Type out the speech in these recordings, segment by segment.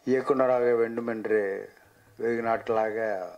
இயக்குனராக வேண்டும் என்று வெகு நாட்களாக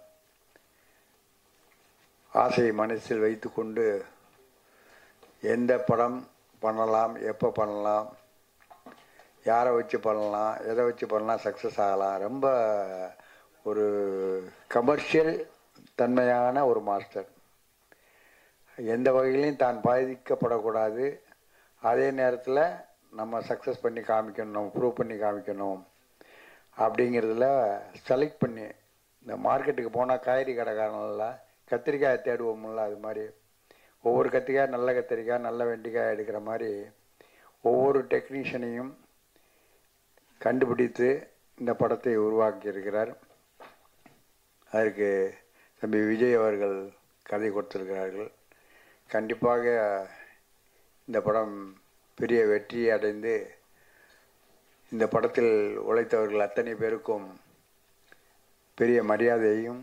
ஆசையை மனசில் வைத்துக்கொண்டு எந்த படம் பண்ணலாம் எப்போ பண்ணலாம் யாரை வச்சு பண்ணலாம் எதை வச்சு பண்ணலாம் சக்ஸஸ் ஆகலாம் ரொம்ப ஒரு கமர்ஷியல் தன்மையான ஒரு மாஸ்டர் எந்த வகையிலையும் தான் பாதிக்கப்படக்கூடாது அதே நேரத்தில் நம்ம சக்ஸஸ் பண்ணி காமிக்கணும் நம்ம ப்ரூவ் பண்ணி காமிக்கணும் அப்படிங்கிறதுல செலக்ட் பண்ணி இந்த மார்க்கெட்டுக்கு போனால் காய்கறி கடைக்காரங்களாம் கத்திரிக்காய் தேடுவோம்ல அது மாதிரி ஒவ்வொரு கத்திரிக்காய் நல்ல கத்திரிக்காய் நல்ல வெண்டிக்காய் எடுக்கிற மாதிரி ஒவ்வொரு டெக்னீஷியனையும் கண்டுபிடித்து இந்த படத்தை உருவாக்கி இருக்கிறார் அதற்கு தம்பி விஜய் அவர்கள் கதை கொடுத்திருக்கிறார்கள் கண்டிப்பாக இந்த படம் பெரிய வெற்றி அடைந்து இந்த படத்தில் உழைத்தவர்கள் அத்தனை பேருக்கும் பெரிய மரியாதையையும்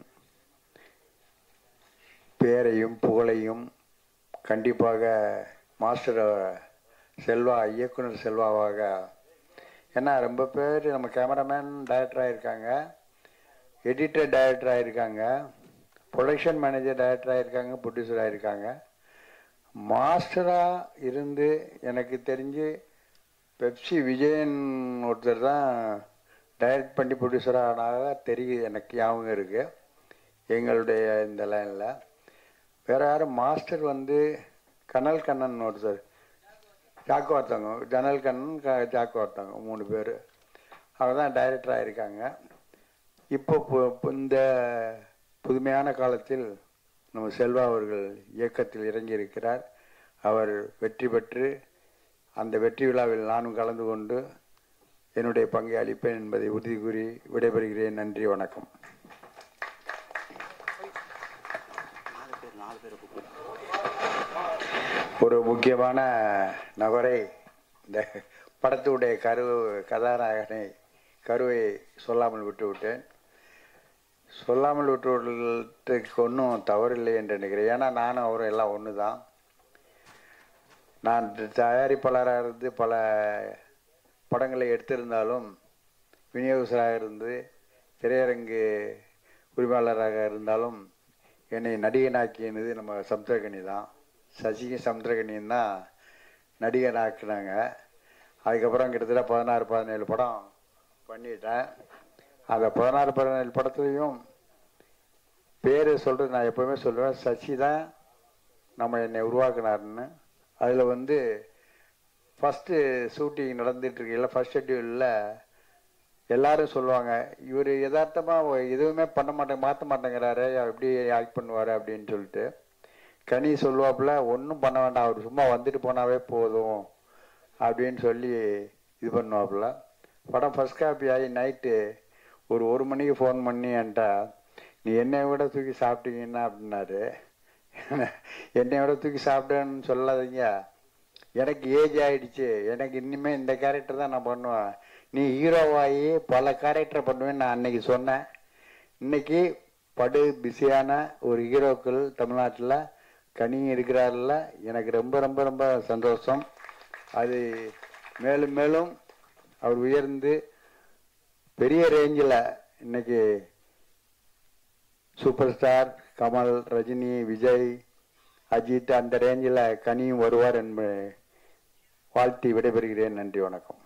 பேரையும் புகழையும் கண்டிப்பாக மாஸ்டர் செல்வா இயக்குனர் செல்வாவாக ஏன்னா ரொம்ப பேர் நம்ம கேமராமேன் டைரக்டராக இருக்காங்க எடிட்டர் டைரக்டராக இருக்காங்க ப்ரொடக்ஷன் மேனேஜர் டைரக்டராக இருக்காங்க ப்ரொடியூசராக இருக்காங்க மாஸ்டராக இருந்து எனக்கு தெரிஞ்சு பெப்சி விஜயன் ஒருத்தர் தான் டைரக்ட் பண்ணி ப்ரொடியூசராக ஆனாக தெரியுது எனக்கு ஞாபகம் இருக்குது எங்களுடைய இந்த லைனில் வேறு யாரும் மாஸ்டர் வந்து கனல் கண்ணன் ஒருத்தர் ஜாக்கு ஒருத்தவங்க ஜனல் கண்ணன் க ஜாக்கு ஒருத்தவங்க மூணு பேர் அவங்க தான் டைரக்டராக இருக்காங்க இப்போ பு- பு- இந்த புதுமையான காலத்தில் நம்ம செல்வா அவர்கள் இயக்கத்தில் இறங்கி இருக்கிறார் அவர் வெற்றி பெற்று அந்த வெற்றி விழாவில் நானும் கலந்து கொண்டு என்னுடைய பங்கை அளிப்பேன் என்பதை உறுதி கூறி விடைபெறுகிறேன் நன்றி வணக்கம் ஒரு முக்கியமான நபரை இந்த படத்துடைய கரு கதாநாயகனை கருவை சொல்லாமல் விட்டுவிட்டேன் சொல்லாமல் விட்டுவிட்டதுக்கு ஒன்றும் தவறில்லை என்று நினைக்கிறேன் ஏன்னா நானும் அவரும் எல்லாம் ஒன்று தான் நான் தயாரிப்பாளராக இருந்து பல படங்களை எடுத்திருந்தாலும் விநியோகஸ்தராக இருந்து திரையரங்கு உரிமையாளராக இருந்தாலும் என்னை நடிகனாக்கியது நம்ம சமுத்திரகனி தான் சசியும் சமுத்திரகனியும் தான் நடிகனாக்குனாங்க அதுக்கப்புறம் கிட்டத்தட்ட பதினாறு பதினேழு படம் பண்ணிட்டேன் அந்த பதினாறு பதினேழு படத்துலையும் பேர் சொல்கிறது நான் எப்போவுமே சொல்லுவேன் சசி தான் நம்ம என்னை உருவாக்குனாருன்னு அதில் வந்து ஃபஸ்ட்டு ஷூட்டிங் நடந்துட்டு இருக்கையில் ஃபஸ்ட் ஷெட்யூலில் எல்லாரும் சொல்லுவாங்க இவர் யதார்த்தமாக எதுவுமே பண்ண மாட்டேங்க மாற்ற மாட்டேங்கிறாரு எப்படி ஆக்ட் பண்ணுவார் அப்படின்னு சொல்லிட்டு கனி சொல்லுவாப்புல ஒன்றும் பண்ண வேண்டாம் அவர் சும்மா வந்துட்டு போனாவே போதும் அப்படின்னு சொல்லி இது பண்ணுவாப்புல படம் ஃபர்ஸ்ட் காப்பி ஆகி நைட்டு ஒரு ஒரு மணிக்கு ஃபோன் பண்ணி என்கிட்ட நீ என்னை விட தூக்கி சாப்பிட்டீங்கன்னா அப்படின்னாரு என்னை விட தூக்கி சாப்பிட்டேன்னு சொல்லாதீங்க எனக்கு ஏஜ் ஆயிடுச்சு எனக்கு இனிமே இந்த கேரக்டர் தான் நான் பண்ணுவேன் நீ ஹீரோவாகி பல கேரக்டர் பண்ணுவேன்னு நான் அன்னைக்கு சொன்னேன் இன்னைக்கு படு பிஸியான ஒரு ஹீரோக்கள் தமிழ்நாட்டில் கனி இருக்கிறாரில்ல எனக்கு ரொம்ப ரொம்ப ரொம்ப சந்தோஷம் அது மேலும் மேலும் அவர் உயர்ந்து பெரிய ரேஞ்சில் இன்னைக்கு சூப்பர் ஸ்டார் கமல் ரஜினி விஜய் அஜித் அந்த ரேஞ்சில் கனியும் வருவார் என்பதை வாழ்த்தி விடைபெறுகிறேன் நன்றி வணக்கம்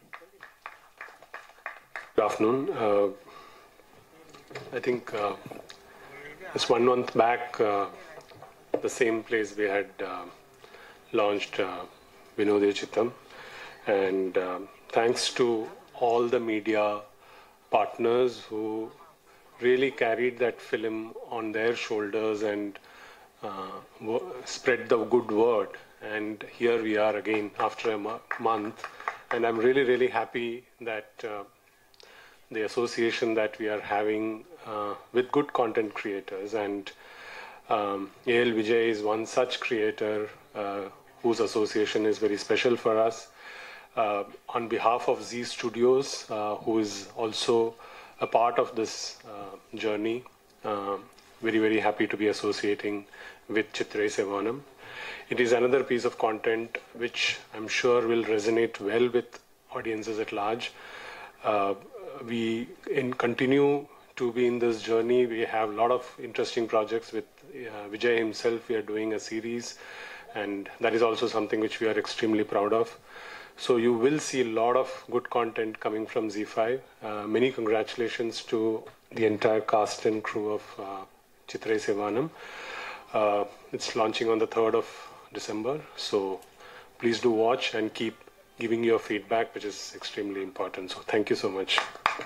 Good afternoon. Uh, I think uh, just one month back, uh, the same place we had uh, launched uh, Vinodya Chittam. And um, thanks to all the media partners who really carried that film on their shoulders and uh, wo- spread the good word. And here we are again after a mo- month. And I'm really, really happy that uh, the association that we are having uh, with good content creators. And um, AL Vijay is one such creator uh, whose association is very special for us. Uh, on behalf of Z Studios, uh, who is also a part of this uh, journey, uh, very, very happy to be associating with Chitre Sevanam. It is another piece of content which I'm sure will resonate well with audiences at large. Uh, we in continue to be in this journey. We have a lot of interesting projects with uh, Vijay himself. We are doing a series, and that is also something which we are extremely proud of. So you will see a lot of good content coming from Z5. Uh, many congratulations to the entire cast and crew of uh, Chitrai Sevanam. Uh, it's launching on the 3rd of December, so please do watch and keep giving your feedback, which is extremely important. So thank you so much.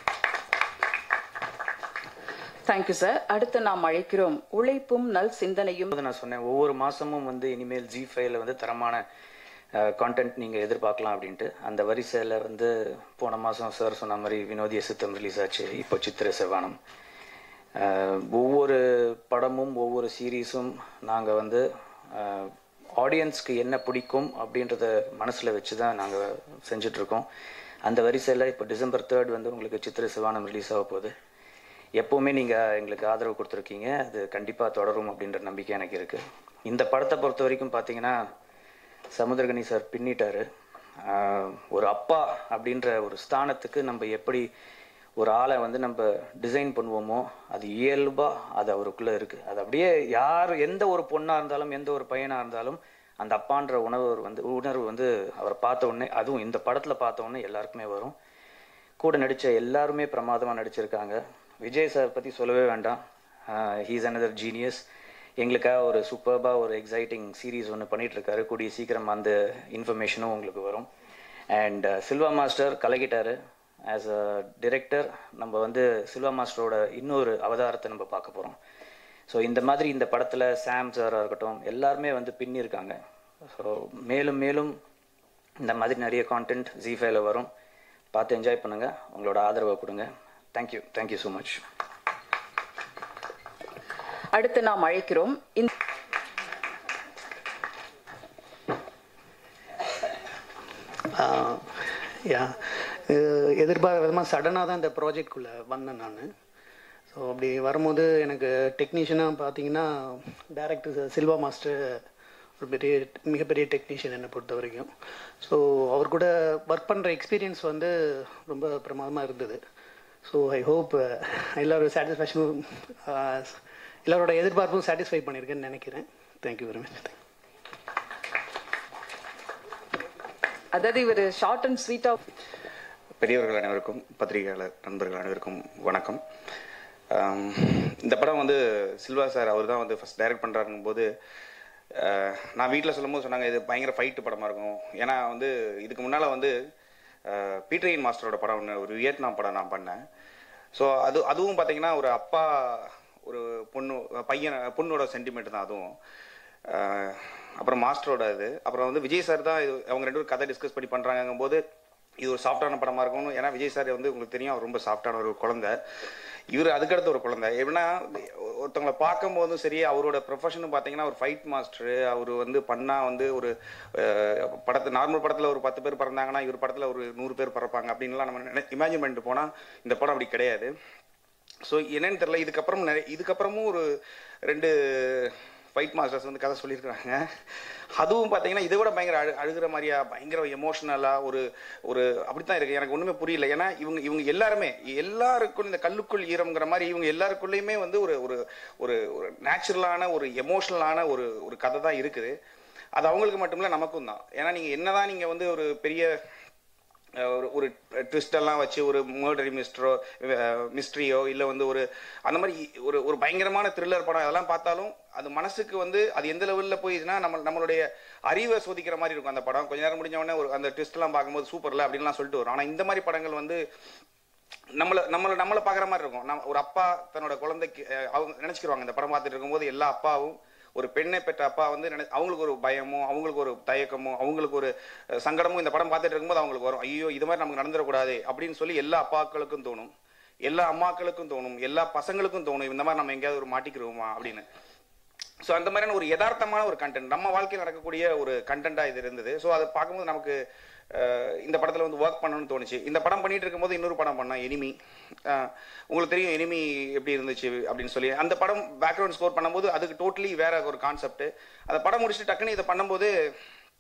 Thank you sir அடுத்து நாம் அழைக்கிறோம் உழைப்பும் நல் சிந்தனையும் போது நான் சொன்னேன் ஒவ்வொரு மாதமும் வந்து இனிமேல் ஜி ஃபைவ்ல வந்து தரமான கான்டென்ட் நீங்கள் எதிர்பார்க்கலாம் அப்படின்ட்டு அந்த வரிசையில் வந்து போன மாதம் சார் சொன்ன மாதிரி வினோதிய சித்தம் ரிலீஸ் ஆச்சு இப்போ சித்திர செவ்வானம் அஹ், ஒவ்வொரு படமும் ஒவ்வொரு சீரீஸும் நாங்கள் வந்து ஆடியன்ஸ்க்கு என்ன பிடிக்கும் அப்படின்றத மனசில் வச்சு தான் நாங்கள் செஞ்சிட்ருக்கோம் அந்த வரிசையில் இப்போ டிசம்பர் தேர்ட் வந்து உங்களுக்கு சித்திர சிவானம் ரிலீஸ் ஆக போகுது எப்போவுமே நீங்கள் எங்களுக்கு ஆதரவு கொடுத்துருக்கீங்க அது கண்டிப்பாக தொடரும் அப்படின்ற நம்பிக்கை எனக்கு இருக்குது இந்த படத்தை பொறுத்த வரைக்கும் பார்த்தீங்கன்னா சமுத்திரகனி சார் பின்னிட்டாரு ஆஹ் ஒரு அப்பா அப்படின்ற ஒரு ஸ்தானத்துக்கு நம்ம எப்படி ஒரு ஆளை வந்து நம்ம டிசைன் பண்ணுவோமோ அது இயல்பாக அது அவருக்குள்ளே இருக்குது அது அப்படியே யார் எந்த ஒரு பொண்ணாக இருந்தாலும் எந்த ஒரு பையனாக இருந்தாலும் அந்த அப்பான்ற உணவு வந்து உணர்வு வந்து அவரை பார்த்த உடனே அதுவும் இந்த படத்தில் பார்த்த உடனே எல்லாருக்குமே வரும் கூட நடித்த எல்லாருமே பிரமாதமாக நடிச்சிருக்காங்க விஜய் சார் பற்றி சொல்லவே வேண்டாம் ஹீஸ் another ஜீனியஸ் எங்களுக்காக ஒரு சூப்பர்பாக ஒரு எக்ஸைட்டிங் சீரீஸ் ஒன்று பண்ணிகிட்ருக்காரு கூடிய சீக்கிரம் அந்த இன்ஃபர்மேஷனும் உங்களுக்கு வரும் அண்ட் சில்வா மாஸ்டர் கலக்கிட்டாரு ஆஸ் அ டிரெக்டர் நம்ம வந்து சில்வா மாஸ்டரோட இன்னொரு அவதாரத்தை நம்ம பார்க்க போகிறோம் ஸோ இந்த மாதிரி இந்த படத்தில் சாம் சாராக இருக்கட்டும் எல்லாருமே வந்து பின்னிருக்காங்க ஸோ மேலும் மேலும் இந்த மாதிரி நிறைய கான்டென்ட் ஜி ஃபைவ்ல வரும் பார்த்து என்ஜாய் பண்ணுங்கள் உங்களோட ஆதரவை கொடுங்க தேங்க்யூ தேங்க்யூ ஸோ மச் அடுத்து நாம் அழைக்கிறோம் இந்த யா எதிர்பார்த்த விதமாக சடனாக தான் இந்த ப்ராஜெக்ட்குள்ளே வந்தேன் நான் ஸோ அப்படி வரும்போது எனக்கு டெக்னீஷியனாக பார்த்தீங்கன்னா டேரக்டர் சில்வா மாஸ்டர் ஒரு பெரிய மிகப்பெரிய டெக்னீஷியன் என்னை பொறுத்த வரைக்கும் ஸோ அவர் கூட ஒர்க் பண்ணுற எக்ஸ்பீரியன்ஸ் வந்து ரொம்ப பிரமாதமாக இருந்தது ஸோ ஐ ஹோப் எல்லோரும் சாட்டிஸ்ஃபேக்ஷனும் எல்லாரோட எதிர்பார்ப்பும் சாட்டிஸ்ஃபை பண்ணியிருக்கேன்னு நினைக்கிறேன் தேங்க்யூ வெரி மச் அதாவது இவர் ஷார்ட் அண்ட் ஸ்வீட் ஆஃப் பெரியவர்கள் அனைவருக்கும் பத்திரிகையாளர் நண்பர்கள் அனைவருக்கும் வணக்கம் ஆம், இந்த படம் வந்து சில்வா சார் அவர் தான் வந்து ஃபஸ்ட் டைரக்ட் பண்ணுறாருங்கும் போது அஹ், நான் வீட்டில் சொல்லும்போது சொன்னாங்க இது பயங்கர ஃபைட்டு படமாக இருக்கும் ஏன்னா வந்து இதுக்கு முன்னால் வந்து அஹ், பீட்டரின் மாஸ்டரோட படம் ஒன்று ஒரு வியட்நாம் படம் நான் பண்ணேன் ஸோ அது அதுவும் பார்த்தீங்கன்னா ஒரு அப்பா ஒரு பொண்ணு பையன் பொண்ணோட சென்டிமெண்ட் தான் அதுவும் அஹ், அப்புறம் மாஸ்டரோட இது அப்புறம் வந்து விஜய் சார் தான் இது அவங்க ரெண்டு பேரும் கதை டிஸ்கஸ் பண்ணி பண்ணுறாங்கும் போது இது ஒரு சாஃப்டான படமாக இருக்கணும் ஏன்னா விஜய் சார் வந்து உங்களுக்கு தெரியும் அவர் ரொம்ப சாஃப்டான ஒரு குழந்தை இவர் அதுக்கடுத்த ஒரு குழந்தை எப்படின்னா ஒருத்தவங்களை பார்க்கும்போதும் சரி அவரோட ப்ரொஃபஷனும் பார்த்தீங்கன்னா ஒரு ஃபைட் மாஸ்டர் அவர் வந்து பண்ணால் வந்து ஒரு அஹ், படத்து நார்மல் படத்தில் ஒரு பத்து பேர் பிறந்தாங்கன்னா இவர் படத்தில் ஒரு நூறு பேர் பிறப்பாங்க அப்படின்லாம் நம்ம இமேஜின் பண்ணிட்டு போனால் இந்த படம் அப்படி கிடையாது ஸோ என்னன்னு தெரியல இதுக்கப்புறம் நிறைய இதுக்கப்புறமும் ஒரு ரெண்டு ஃபைட் மாஸ்டர்ஸ் வந்து கதை சொல்லியிருக்காங்க அதுவும் பார்த்தீங்கன்னா இதை விட பயங்கர அழு அழுகிற மாதிரியா பயங்கர எமோஷ்னலாக ஒரு ஒரு அப்படித்தான் இருக்கு எனக்கு ஒன்றுமே புரியல ஏன்னா இவங்க இவங்க எல்லாருமே எல்லாருக்கும் இந்த கல்லுக்குள் ஈரம்ங்கிற மாதிரி இவங்க எல்லாருக்குள்ளேயுமே வந்து ஒரு ஒரு ஒரு ஒரு நேச்சுரலான ஒரு எமோஷ்னலான ஒரு ஒரு கதை தான் இருக்குது அது அவங்களுக்கு மட்டுமில்ல நமக்கும் தான் ஏன்னா நீங்கள் என்னதான் நீங்கள் வந்து ஒரு பெரிய அஹ் ஒரு ஒரு ட்விஸ்ட் எல்லாம் வச்சு ஒரு மர்டரி மிஸ்டரோ மிஸ்ட்ரியோ இல்லை வந்து ஒரு அந்த மாதிரி ஒரு ஒரு பயங்கரமான த்ரில்லர் படம் அதெல்லாம் பார்த்தாலும் அது மனசுக்கு வந்து அது எந்த லெவலில் போயிடுச்சுன்னா நம்ம நம்மளுடைய அறிவை சோதிக்கிற மாதிரி இருக்கும் அந்த படம் கொஞ்ச நேரம் முடிஞ்ச உடனே ஒரு அந்த twist எல்லாம் பார்க்கும்போது சூப்பர்ல அப்படின்லாம் சொல்லிட்டு வரும் ஆனால் இந்த மாதிரி படங்கள் வந்து நம்மள நம்மள நம்மள பார்க்குற மாதிரி இருக்கும் நம்ம ஒரு அப்பா தன்னோட குழந்தைக்கு அஹ், அவங்க நினைச்சுக்கிருவாங்க இந்த படம் பார்த்துட்டு இருக்கும்போது எல்லா அப்பாவும் ஒரு பெண்ணை பெற்ற அப்பா வந்து நினை அவங்களுக்கு ஒரு பயமோ அவங்களுக்கு ஒரு தயக்கமோ அவங்களுக்கு ஒரு அஹ், சங்கடமும் இந்த படம் பார்த்துட்டு இருக்கும்போது அவங்களுக்கு வரும் ஐயோ இது மாதிரி நமக்கு நடந்துடக்கூடாது அப்படின்னு சொல்லி எல்லா அப்பாக்களுக்கும் தோணும் எல்லா அம்மாக்களுக்கும் தோணும் எல்லா பசங்களுக்கும் தோணும் இந்த மாதிரி நம்ம எங்கேயாவது ஒரு மாட்டிக்கிறோமா அப்படின்னு ஸோ அந்த மாதிரியான ஒரு யதார்த்தமான ஒரு கண்டென்ட் நம்ம வாழ்க்கையில் நடக்கக்கூடிய ஒரு கண்டென்ட்டாக இது இருந்தது ஸோ அதை பார்க்கும்போது நமக்கு அஹ், இந்த படத்தில் வந்து ஒர்க் பண்ணணும்னு தோணுச்சு இந்த படம் பண்ணிட்டு இருக்கும்போது இன்னொரு படம் பண்ணேன் எனிமி அஹ், உங்களுக்கு தெரியும் எனிமி எப்படி இருந்துச்சு அப்படின்னு சொல்லி அந்த படம் பேக்ரவுண்ட் ஸ்கோர் பண்ணும்போது அதுக்கு டோட்டலி வேற ஒரு கான்செப்ட் அந்த படம் முடிச்சுட்டு டக்குன்னு இதை பண்ணும்போது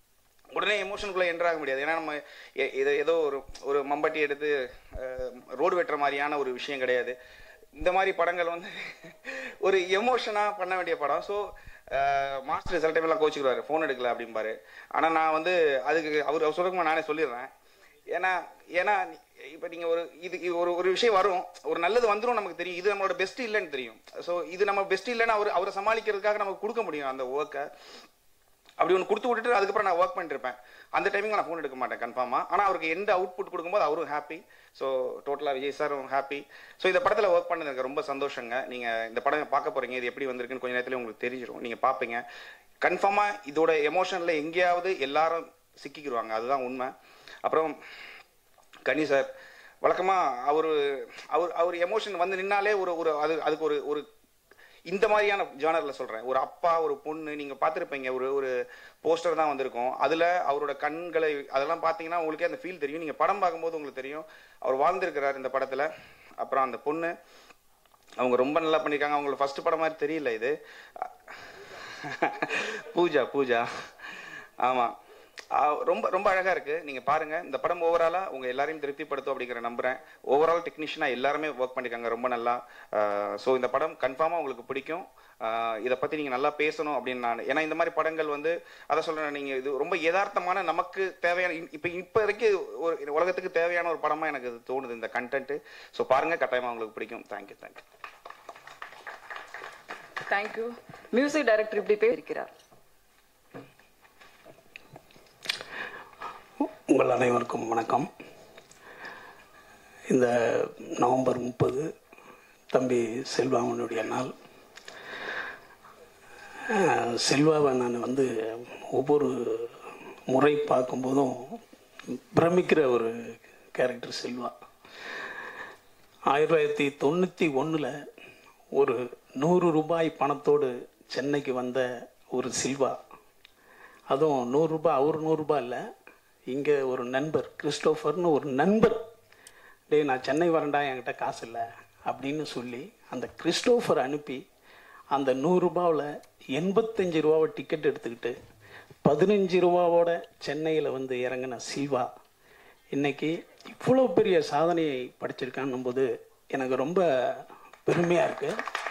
உடனே எமோஷனுக்குள்ளே என்ட்ரு ஆக முடியாது ஏன்னா நம்ம எ- இது ஏதோ ஒரு ஒரு மம்பட்டி எடுத்து ரோடு வெட்டுற மாதிரியான ஒரு விஷயம் கிடையாது இந்த மாதிரி படங்கள் வந்து ஒரு எமோஷனாக பண்ண வேண்டிய படம் ஸோ மாஸ்டர் சில டைம்லாம் கோச்சிக்கிறாரு ஃபோன் எடுக்கல அப்படிம்பாரு ஆனால் நான் வந்து அதுக்கு அவர் அவர் சொல்லுங்க நானே சொல்லிடுறேன் ஏன்னா ஏன்னா இப்போ நீங்கள் ஒரு இது இது ஒரு ஒரு விஷயம் வரும் ஒரு நல்லது வந்துடும் நமக்கு தெரியும் இது நம்மளோட பெஸ்ட் இல்லைன்னு தெரியும் ஸோ இது நம்ம பெஸ்ட் இல்லைன்னு அவர் அவரை சமாளிக்கிறதுக்காக நமக்கு கொடுக்க முடியும் அந்த ஒர்க்கை அப்படி ஒன்று கொடுத்து விட்டுட்டு அதுக்கப்புறம் நான் ஒர்க் பண்ணிருப்பேன் அந்த டைமிங் நான் ஃபோன் எடுக்க மாட்டேன் கன்ஃபார்மாக ஆனால் அவருக்கு எந்த அவுட்புட் கொடுக்கும்போது அவரும் ஹாப்பி ஸோ டோட்டலாக விஜய் சாரும் ஹாப்பி ஸோ இந்த படத்தில் ஒர்க் பண்ணது எனக்கு ரொம்ப சந்தோஷங்க நீங்கள் இந்த படம் பார்க்க போகிறீங்க இது எப்படி வந்திருக்குன்னு கொஞ்ச நேரத்தில் உங்களுக்கு தெரிஞ்சிடும் நீங்கள் பார்ப்பீங்க கன்ஃபார்மாக இதோட எமோஷனில் எங்கேயாவது எல்லாரும் சிக்கிக்கிடுவாங்க அதுதான் உண்மை அப்புறம் கனி சார் வழக்கமாக அவர் அவர் அவர் எமோஷன் வந்து நின்னாலே ஒரு ஒரு அது அதுக்கு ஒரு ஒரு இந்த மாதிரியான ஜானரில் சொல்கிறேன் ஒரு அப்பா ஒரு பொண்ணு நீங்கள் பார்த்துருப்பீங்க ஒரு ஒரு போஸ்டர் தான் வந்திருக்கும் அதில் அவரோட கண்களை அதெல்லாம் பார்த்தீங்கன்னா உங்களுக்கே அந்த ஃபீல் தெரியும் நீங்கள் படம் பார்க்கும்போது உங்களுக்கு தெரியும் அவர் வாழ்ந்திருக்கிறார் இந்த படத்தில் அப்புறம் அந்த பொண்ணு அவங்க ரொம்ப நல்லா பண்ணியிருக்காங்க அவங்களோட ஃபர்ஸ்ட் படம் மாதிரி தெரியல இது பூஜா பூஜா ஆமாம் ரொம்ப ரொம்ப அழகாக இருக்குது நீங்கள் பாருங்கள் இந்த படம் ஓவராலாக உங்கள் எல்லாரையும் திருப்திப்படுத்தும் அப்படிங்கிற நம்புகிறேன் ஓவரால் டெக்னீஷியனாக எல்லாருமே ஒர்க் பண்ணியிருக்காங்க ரொம்ப நல்லா ஸோ இந்த படம் கன்ஃபார்மாக உங்களுக்கு பிடிக்கும் ஆஹ் இதை பற்றி நீங்கள் நல்லா பேசணும் அப்படின்னு நான் ஏன்னா இந்த மாதிரி படங்கள் வந்து அதை சொல்கிறேன் நீங்கள் இது ரொம்ப யதார்த்தமான நமக்கு தேவையான இப்போ இப்போ வரைக்கும் ஒரு உலகத்துக்கு தேவையான ஒரு படமாக எனக்கு இது தோணுது இந்த கண்டென்ட்டு ஸோ பாருங்கள் கட்டாயமாக உங்களுக்கு பிடிக்கும் thank you thank you thank you music director இப்படி பேசியிருக்கிறார் உங்கள் அனைவருக்கும் வணக்கம் இந்த நவம்பர் முப்பது தம்பி செல்வாமனுடைய நாள் அஹ், செல்வாவை நான் வந்து ஒவ்வொரு முறை பார்க்கும்போதும் பிரமிக்கிற ஒரு கேரக்டர் செல்வா ஆயிரத்தி தொள்ளாயிரத்தி தொண்ணூற்றி ஒன்றில் ஒரு நூறு ரூபாய் பணத்தோடு சென்னைக்கு வந்த ஒரு சில்வா அதுவும் நூறுரூபா அவர் நூறுரூபா இல்லை இங்கே ஒரு நண்பர் கிறிஸ்டோஃபர்னு ஒரு நண்பர் டேய் நான் சென்னை வரேன்டா என்கிட்ட காசு இல்லை அப்படின்னு சொல்லி அந்த கிறிஸ்டோஃபர் அனுப்பி அந்த நூறுரூபாவில் எண்பத்தஞ்சு ரூபாவை டிக்கெட் எடுத்துக்கிட்டு பதினஞ்சு ரூபாவோட சென்னையில் வந்து இறங்கின சில்வா இன்னைக்கு இவ்வளோ பெரிய சாதனையை படிச்சிருக்கான்னும் போது எனக்கு ரொம்ப பெருமையாக இருக்குது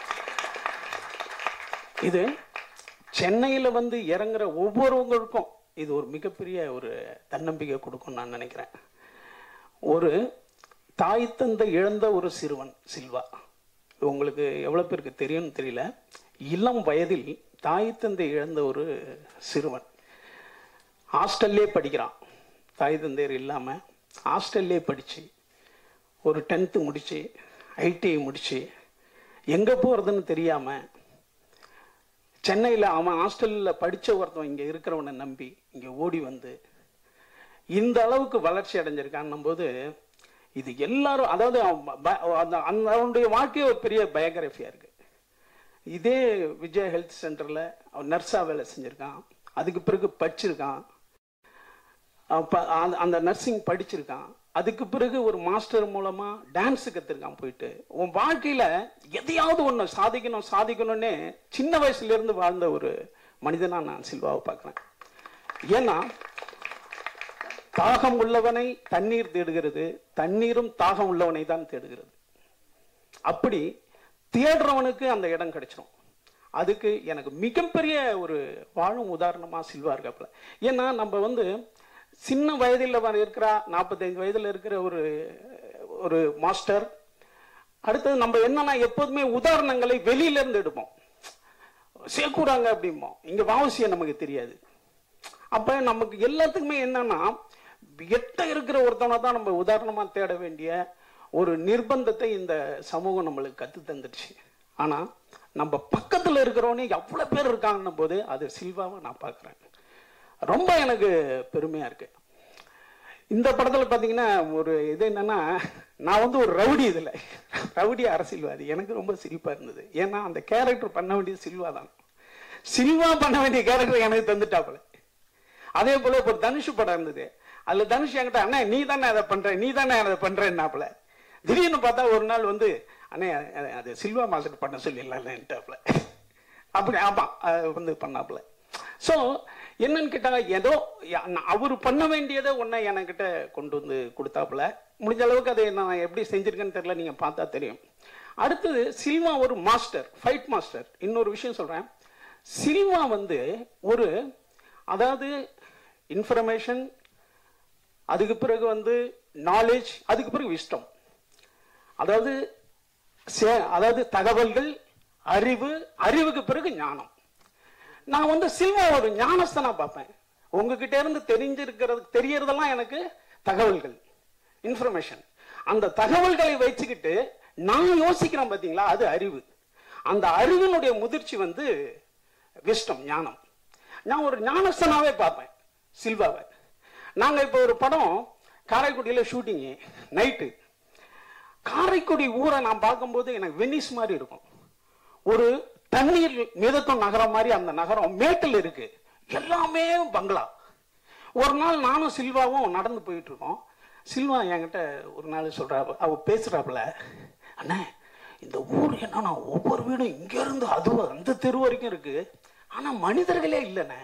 இது சென்னையில் வந்து இறங்குற ஒவ்வொருவங்களுக்கும் இது ஒரு மிகப்பெரிய ஒரு தன்னம்பிக்கை கொடுக்கும் நான் நினைக்கிறேன் ஒரு தாய் தந்தை இழந்த ஒரு சிறுவன் சில்வா உங்களுக்கு எவ்வளோ பேருக்கு தெரியும்னு தெரியல இளம் வயதில் தாய் தந்தை இழந்த ஒரு சிறுவன் ஹாஸ்டல்லே படிக்கிறான் தாய் தந்தையர் இல்லாமல் ஹாஸ்டல்லே படித்து ஒரு டென்த்து முடித்து ஐடிஐ முடித்து எங்கே போகிறதுன்னு தெரியாமல் சென்னையில் அவன் ஹாஸ்டலில் படித்த ஒருத்தன் இங்கே இருக்கிறவனை நம்பி இங்கே ஓடி வந்து இந்த அளவுக்கு வளர்ச்சி அடைஞ்சிருக்கான்னும் போது இது எல்லாரும் அதாவது அவன் ப- அந்த அந்த அவனுடைய வாழ்க்கையே ஒரு பெரிய பயோகிராஃபியாக இருக்கு இதே விஜய் ஹெல்த் சென்டரில் அவன் நர்ஸாக வேலை செஞ்சுருக்கான் அதுக்கு பிறகு படிச்சிருக்கான் அவன் ப- அந்த- அந்த நர்சிங் படிச்சிருக்கான் அதுக்கு பிறகு ஒரு மாஸ்டர் மூலமா டான்ஸ் கத்துருக்கான் போயிட்டு உன் வாழ்க்கையில எதையாவது ஒண்ணு சாதிக்கணும் சாதிக்கணும்னே சின்ன வயசுல இருந்து வாழ்ந்த ஒரு மனிதனா நான் சில்வாவை பார்க்கிறேன் ஏன்னா தாகம் உள்ளவனை தண்ணீர் தேடுகிறது தண்ணீரும் தாகம் உள்ளவனை தான் தேடுகிறது அப்படி தேடுறவனுக்கு அந்த இடம் கிடைச்சிரும் அதுக்கு எனக்கு மிகப்பெரிய ஒரு வாழும் உதாரணமா சில்வா இருக்காப்புல ஏன்னா நம்ம வந்து சின்ன வயதில் வர இருக்கிறா நாற்பத்தைந்து வயதில் இருக்கிற ஒரு ஒரு மாஸ்டர் அடுத்தது நம்ம என்னன்னா எப்போதுமே உதாரணங்களை வெளியில இருந்து எடுப்போம் சேக்கூடாங்க அப்படிம்போம் இங்க வாவசியம் நமக்கு தெரியாது அப்ப நமக்கு எல்லாத்துக்குமே என்னன்னா எட்ட இருக்கிற ஒருத்தவனை தான் நம்ம உதாரணமா தேட வேண்டிய ஒரு நிர்பந்தத்தை இந்த சமூகம் நம்மளுக்கு கத்து தந்துடுச்சு ஆனா நம்ம பக்கத்துல இருக்கிறவனே எவ்வளவு பேர் இருக்காங்கன்னும் போது அது சில்வாவை நான் பார்க்கிறேன் ரொம்ப எனக்கு பெருமையா இருக்கு இந்த படத்துல பாத்தீங்கன்னா ஒரு இது என்னன்னா நான் வந்து ஒரு ரவுடி இதுல ரவுடி அரசியல்வாதி எனக்கு ரொம்ப சிரிப்பா இருந்தது ஏன்னா அந்த கேரக்டர் பண்ண வேண்டியது சில்வா தான் சில்வா பண்ண வேண்டிய கேரக்டர் எனக்கு தந்துட்டாப்புல அதே போல இப்போ தனுஷ் படம் இருந்தது அதுல தனுஷ் என்கிட்ட அண்ணா நீ தானே அதை பண்ற நீ தானே அதை பண்றேன்னாப்புல திடீர்னு பார்த்தா ஒரு நாள் வந்து அண்ணே அது- அது சில்வா மாஸ்டர் பண்ண சொல்லிடலாம்ட்டாப்புல அப்படி ஆமா அது வந்து பண்ணாப்புல ஸோ என்னன்னு கேட்டாங்க ஏதோ அவர் பண்ண வேண்டியதை ஒன்றை என்கிட்ட கொண்டு வந்து கொடுத்தாப்புல முடிஞ்ச அளவுக்கு அதை நான் எப்படி செஞ்சிருக்கேன்னு தெரியல நீங்கள் பார்த்தா தெரியும் அடுத்தது சில்வா ஒரு மாஸ்டர் ஃபைட் மாஸ்டர் இன்னொரு விஷயம் சொல்கிறேன் சில்வா வந்து ஒரு அதாவது இன்ஃபர்மேஷன் அதுக்கு பிறகு வந்து நாலேஜ் அதுக்கு பிறகு விஸ்டம் அதாவது சே- அதாவது தகவல்கள் அறிவு அறிவுக்கு பிறகு ஞானம் நான் வந்து சில்வா ஒரு ஞானஸ்தனா பார்ப்பேன் உங்ககிட்ட இருந்து தெரிஞ்சிருக்கிறது தெரியறதெல்லாம் எனக்கு தகவல்கள் இன்ஃபர்மேஷன் அந்த தகவல்களை வச்சுக்கிட்டு நான் யோசிக்கிறேன் பாத்தீங்களா அது அறிவு அந்த அறிவினுடைய முதிர்ச்சி வந்து விஷ்டம் ஞானம் நான் ஒரு ஞானஸ்தனாவே பார்ப்பேன் சில்வாவை நாங்க இப்போ ஒரு படம் காரைக்குடியில ஷூட்டிங்கு நைட்டு காரைக்குடி ஊரை நான் பார்க்கும்போது எனக்கு வெனிஸ் மாதிரி இருக்கும் ஒரு தண்ணீர் மிதக்கும் நகரம் மாதிரி அந்த நகரம் மேட்டில் இருக்கு எல்லாமே பங்களா ஒரு நாள் நானும் சில்வாவும் நடந்து போயிட்டு இருக்கோம் சில்வா என்கிட்ட ஒரு நாள் சொல்றா அவ பேசுறாப்புல அண்ணே இந்த ஊர் என்னன்னா ஒவ்வொரு வீடும் இங்க இருந்து அது அந்த தெரு வரைக்கும் இருக்கு ஆனா மனிதர்களே இல்லைண்ணே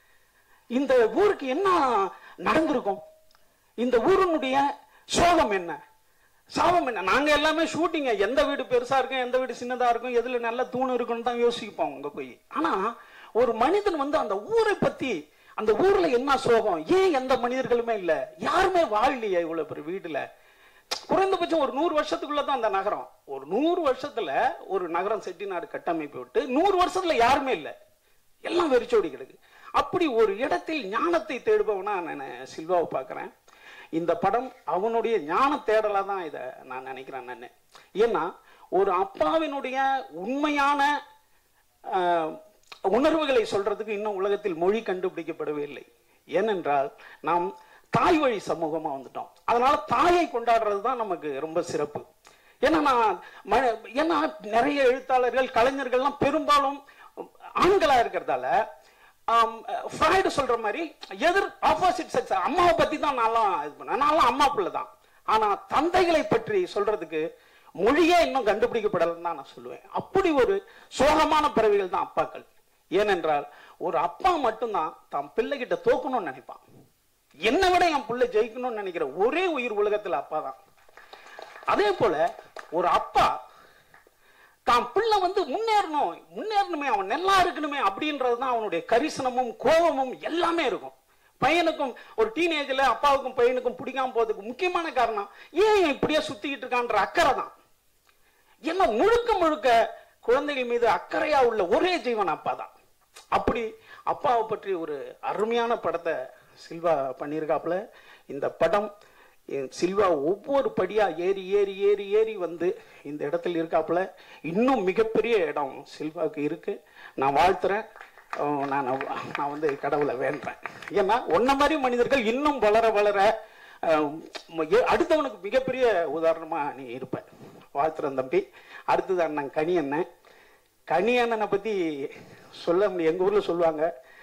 இந்த ஊருக்கு என்ன நடந்திருக்கும் இந்த ஊரினுடைய சோகம் என்ன சாபம் என்ன நாங்க எல்லாமே ஷூட்டிங்க எந்த வீடு பெருசா இருக்கும் எந்த வீடு சின்னதா இருக்கும் எதுல நல்ல தூண் இருக்குன்னு தான் யோசிப்போம் அங்க போய் ஆனா ஒரு மனிதன் வந்து அந்த ஊரை பத்தி அந்த ஊர்ல என்ன சோகம் ஏன் எந்த மனிதர்களுமே இல்ல யாருமே வாழலையே இவ்வளவு பெரிய வீடுல குறைந்தபட்சம் ஒரு நூறு வருஷத்துக்குள்ள தான் அந்த நகரம் ஒரு நூறு வருஷத்துல ஒரு நகரம் செட்டிநாடு கட்டமைப்பு விட்டு நூறு வருஷத்துல யாருமே இல்ல எல்லாம் வெறிச்சோடி கிடக்கு அப்படி ஒரு இடத்தில் ஞானத்தை தேடுபவனா நான் சில்வாவை பார்க்கிறேன் இந்த படம் அவனுடைய ஞான தேடலா தான் இதை நான் நினைக்கிறேன் நான் ஏன்னா ஒரு அப்பாவினுடைய உண்மையான ஆஹ், உணர்வுகளை சொல்றதுக்கு இன்னும் உலகத்தில் மொழி கண்டுபிடிக்கப்படவே இல்லை ஏனென்றால் நாம் தாய் வழி சமூகமா வந்துட்டோம் அதனால தாயை கொண்டாடுறது தான் நமக்கு ரொம்ப சிறப்பு ஏன்னா நான் ம- ஏன்னா நிறைய எழுத்தாளர்கள் கலைஞர்கள்லாம் பெரும்பாலும் ஆண்களா இருக்கிறதால ஃப்ராய்டு சொல்ற மாதிரி எதிர் ஆப்போசிட் செக்ஸ் அம்மாவை பத்தி தான் நான்லாம் இது பண்ணேன் நான்லாம் அம்மா பிள்ளை தான் ஆனா தந்தைகளை பற்றி சொல்றதுக்கு மொழியே இன்னும் கண்டுபிடிக்கப்படலைன்னு தான் நான் சொல்லுவேன் அப்படி ஒரு சோகமான பிறவிகள் தான் அப்பாக்கள் ஏனென்றால் ஒரு அப்பா மட்டும்தான் தான் பிள்ளைகிட்ட தோக்கணும்னு நினைப்பான் என்னை விட என் பிள்ளை ஜெயிக்கணும்னு நினைக்கிற ஒரே உயிர் உலகத்துல அப்பா தான் அதே போல ஒரு அப்பா தான் பிள்ளை வந்து முன்னேறணும் முன்னேறணுமே அவன் நல்லா இருக்கணுமே அப்படின்றது தான் அவனுடைய கரிசனமும் கோபமும் எல்லாமே இருக்கும் பையனுக்கும் ஒரு டீனேஜ்ல அப்பாவுக்கும் பையனுக்கும் பிடிக்காம போறதுக்கு முக்கியமான காரணம் ஏன் இவன் இப்படியே சுத்திக்கிட்டு இருக்கான்ற அக்கறை தான் ஏன்னா முழுக்க முழுக்க குழந்தைகள் மீது அக்கறையா உள்ள ஒரே ஜீவன் அப்பா தான் அப்படி அப்பாவை பற்றி ஒரு அருமையான படத்தை சில்வா பண்ணியிருக்காப்புல இந்த படம் என் சில்வா ஒவ்வொரு படியா ஏறி ஏறி ஏறி ஏறி வந்து இந்த இடத்துல இருக்காப்புல இன்னும் மிகப்பெரிய இடம் சில்வாவுக்கு இருக்கு நான் வாழ்த்துறேன் அஹ் நான் நான் வந்து கடவுளை வேண்டுறேன் ஏன்னா ஒன்ன மாதிரி மனிதர்கள் இன்னும் வளர வளர அஹ், எ- அடுத்தவனுக்கு மிகப்பெரிய உதாரணமா நீ இருப்ப வாழ்த்துறேன் தம்பி அடுத்தது அண்ணன் கனி அண்ணன் கனி அண்ணனை பத்தி சொல்ல முடியும் எங்க ஊர்ல சொல்லுவாங்க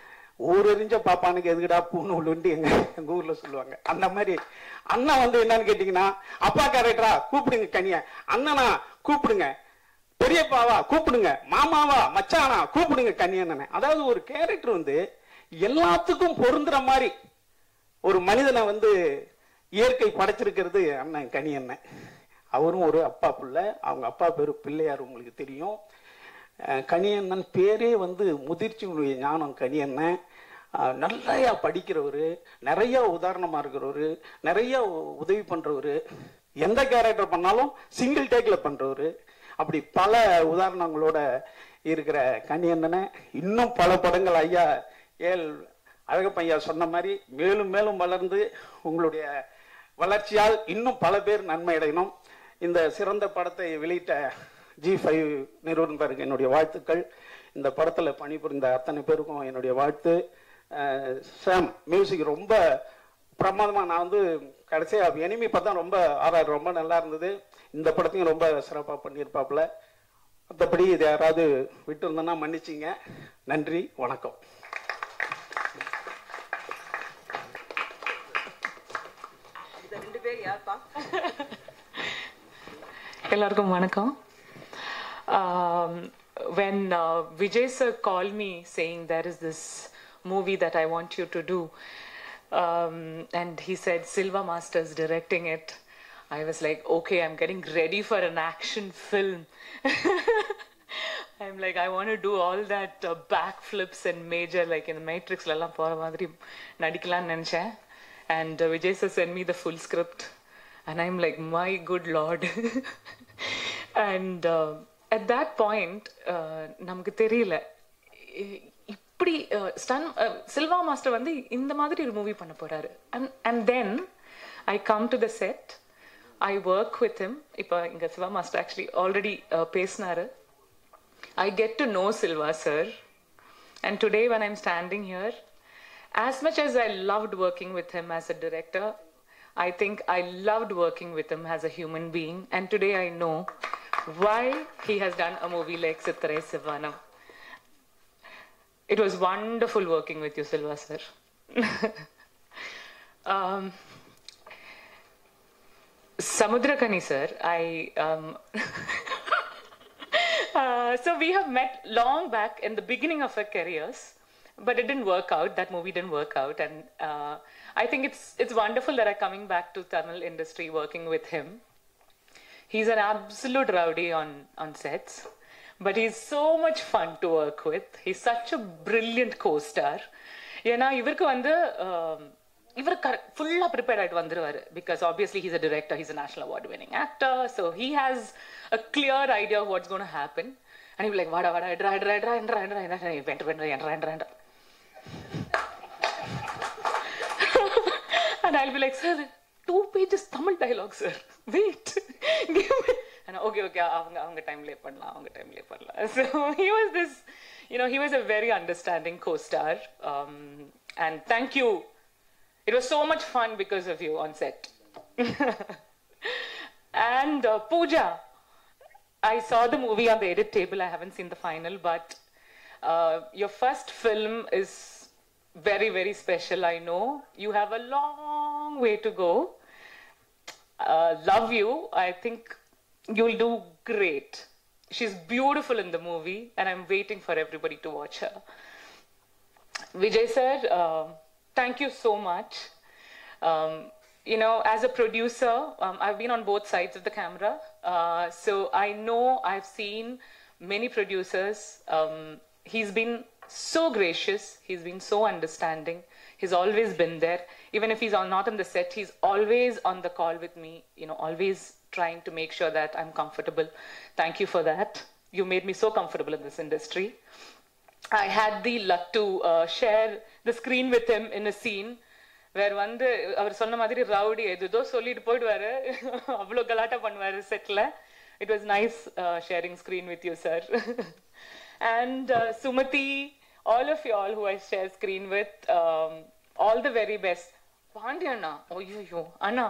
ஊரறிஞ்ச பாப்பானுக்கு எதுக்குடா பூன்னு உள்ளுண்டு எங்க எங்க ஊர்ல சொல்லுவாங்க அந்த மாதிரி அண்ணன் வந்து என்னன்னு கேட்டீங்கன்னா அப்பா கேரக்டரா கூப்பிடுங்க கனிய அண்ணனா கூப்பிடுங்க பெரியப்பாவா கூப்பிடுங்க மாமாவா மச்சானா கூப்பிடுங்க கனியண்ணனை அதாவது ஒரு கேரக்டர் வந்து எல்லாத்துக்கும் பொருந்துற மாதிரி ஒரு மனிதனை வந்து இயற்கை படைச்சிருக்கிறது அண்ணன் கனி அண்ணன் அவரும் ஒரு அப்பா பிள்ளை அவங்க அப்பா பேரு பிள்ளையார் உங்களுக்கு தெரியும் அஹ் கனியண்ணன் பேரே வந்து முதிர்ச்சியுடைய ஞானம் கனியண்ணன் அஹ் நிறையா படிக்கிறவர் நிறைய உதாரணமா இருக்கிறவர் நிறைய உ- உதவி பண்றவர் எந்த கேரக்டர் பண்ணாலும் சிங்கிள் டேக்ல பண்றவர் அப்படி பல உதாரணங்களோட இருக்கிற கனியண்ணனை இன்னும் பல படங்கள் ஐயா ஏல் அழகப்பையா சொன்ன மாதிரி மேலும் மேலும் வளர்ந்து உங்களுடைய வளர்ச்சியால் இன்னும் பல பேர் நன்மை அடையணும் இந்த சிறந்த படத்தை வெளியிட்ட ஜி ஃபைவ் நிறுவனருக்கு என்னுடைய வாழ்த்துக்கள் இந்த படத்தில் பணிபுரிந்த அத்தனை பேருக்கும் என்னுடைய வாழ்த்து அஹ் சாம் மியூசிக் ரொம்ப பிரமாதமாக நான் வந்து கடைசியாக எனிமி பார்த்தா ரொம்ப ஆறாறு ரொம்ப நல்லா இருந்தது இந்த படத்தையும் ரொம்ப சிறப்பாக பண்ணியிருப்பாப்புல மற்றபடி இது யாராவது விட்டு இருந்தேன்னா மன்னிச்சிங்க நன்றி வணக்கம் எல்லாருக்கும் வணக்கம் um, when uh, Vijay sir called me saying there is this movie that I want you to do. Um, and he said, Silva Masters directing it. I was like, okay, I'm getting ready for an action film. I'm like, I want to do all that uh, backflips and major, like in the Matrix, எல்லாம் போற மாதிரி நடிக்கலாம்னு நினைச்சேன். And uh, Vijay sir sent me the full script. And I'm like, my good lord. and uh, at that point, uh, நமக்கு தெரியல இ- இப்படி stun Silva master வந்து இந்த மாதிரி ஒரு மூவி பண்ண போறாரு and and then I come to the set I work with him இப்போ இங்க சிவா மாஸ்டர் ஆக்சுவலி ஆல்ரெடி பேசினாரு I get to know Silva sir. And today, when I'm standing here, as much as I loved working with him as a director, I think I loved working with him as a human being. And today I know why he has done a movie like Sitare Sivanam. It was wonderful working with you, Silva sir. um, Samudrakani sir, I um, uh, so we have met long back in the beginning of our careers, but it didn't work out. That movie didn't work out, and uh, I think it's it's wonderful that I'm coming back to Tamil industry working with him. He's an absolute rowdy on on sets, but he's so much fun to work with. He's such a brilliant co-star. ஏன்னா இவருக்கு வந்து um, இவர் ஃபுல்லாக prepared ஆகிட்டு வந்துருவாரு because obviously he's a director he's a national award winning actor so he has a clear idea what's gonna happen and like வாடா வாடா எட்ரா எட்ரா எட்ரா என்றா என்றா என்றா வென்ற வென்ற என்றா என்றா என்றா and I'll be like, sir, two pages Tamil dialogue, sir. Wait, give me. And okay, okay, அவங்க அவங்க டைம்லேயே பண்ணலாம் அவங்க டைம்லேயே பண்ணலாம் so he was this, you know, he was a very understanding co-star. Um, and thank you. It was so much fun because of you on set. and uh, Pooja, I saw the movie on the edit table. I haven't seen the final, but uh, your first film is very, very special. I know you have a long way to go. Uh, love you. I think you'll do great. She's beautiful in the movie, and I'm waiting for everybody to watch her. Vijay sir, uh, thank you so much. Um, you know, as a producer, um, I've been on both sides of the camera. Uh, so I know I've seen many producers. Um, he's been so gracious, he's been so understanding. He's always been there. Even if he's on, not on the set, he's always on the call with me, you know, always trying to make sure that I'm comfortable. Thank you for that. You made me so comfortable in this industry. I had the luck to uh, share the screen with him in a scene where வந்து அவர் சொன்ன மாதிரி rowdy எதுதோ சொல்லிட்டு போயிடுவாரு அவ்வளோ கலாட்டா பண்ணுவாரு செட்டில் it was nice sharing screen with you sir and Sumathi all of you all who I share screen with all the very best Pandi அண்ணா ஐயோ அண்ணா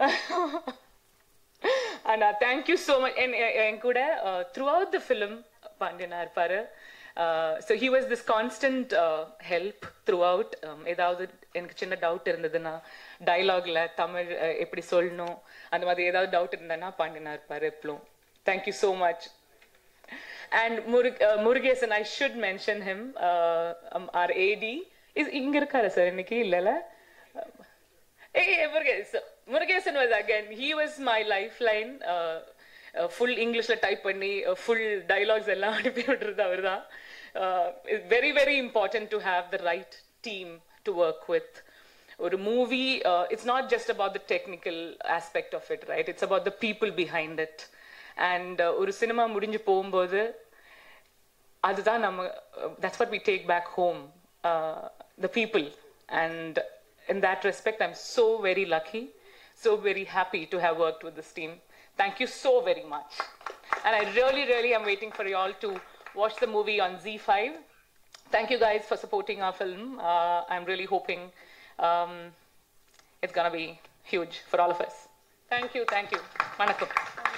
அண்ணா தேங்க்யூ ஸோ மச் என் என் கூட த்ரூ அவுட் த ஃபிலிம் பாண்டியனா இருப்பாரு so he was this constant help throughout ஏதாவது எனக்கு சின்ன டவுட் இருந்ததுன்னா டைலாக்ல தமிழ் uh, எப்படி சொல்லணும் அந்த மாதிரி ஏதாவது டவுட் இருந்ததுன்னா பாண்டியனா இருப்பாரு எப்பளும் தேங்க்யூ ஸோ மச் அண்ட் முருக் Murugesan I should mention him our AD is இங்க இருக்காரு சார் இன்னைக்கு இல்லைல்ல Hey, Murugesan. Murugesan was again, he was my lifeline. Uh, uh, full Englishல டைப் பண்ணி ஃபுல் டைலாக்ஸ் எல்லாம் அனுப்பி விடுறது அவர் தான் very very important to have the right team to work with ஒரு movie it's not just about the technical aspect of it right it's about the people behind it and ஒரு cinema முடிஞ்சு போகும்போது அதுதான் நம்ம that's what we take back home uh, the people and in that respect i'm so very lucky so very happy to have worked with this team thank you so very much and i really really am waiting for you all to watch the movie on z5 thank you guys for supporting our film uh, i'm really hoping um, it's gonna be huge for all of us thank you thank you வணக்கம்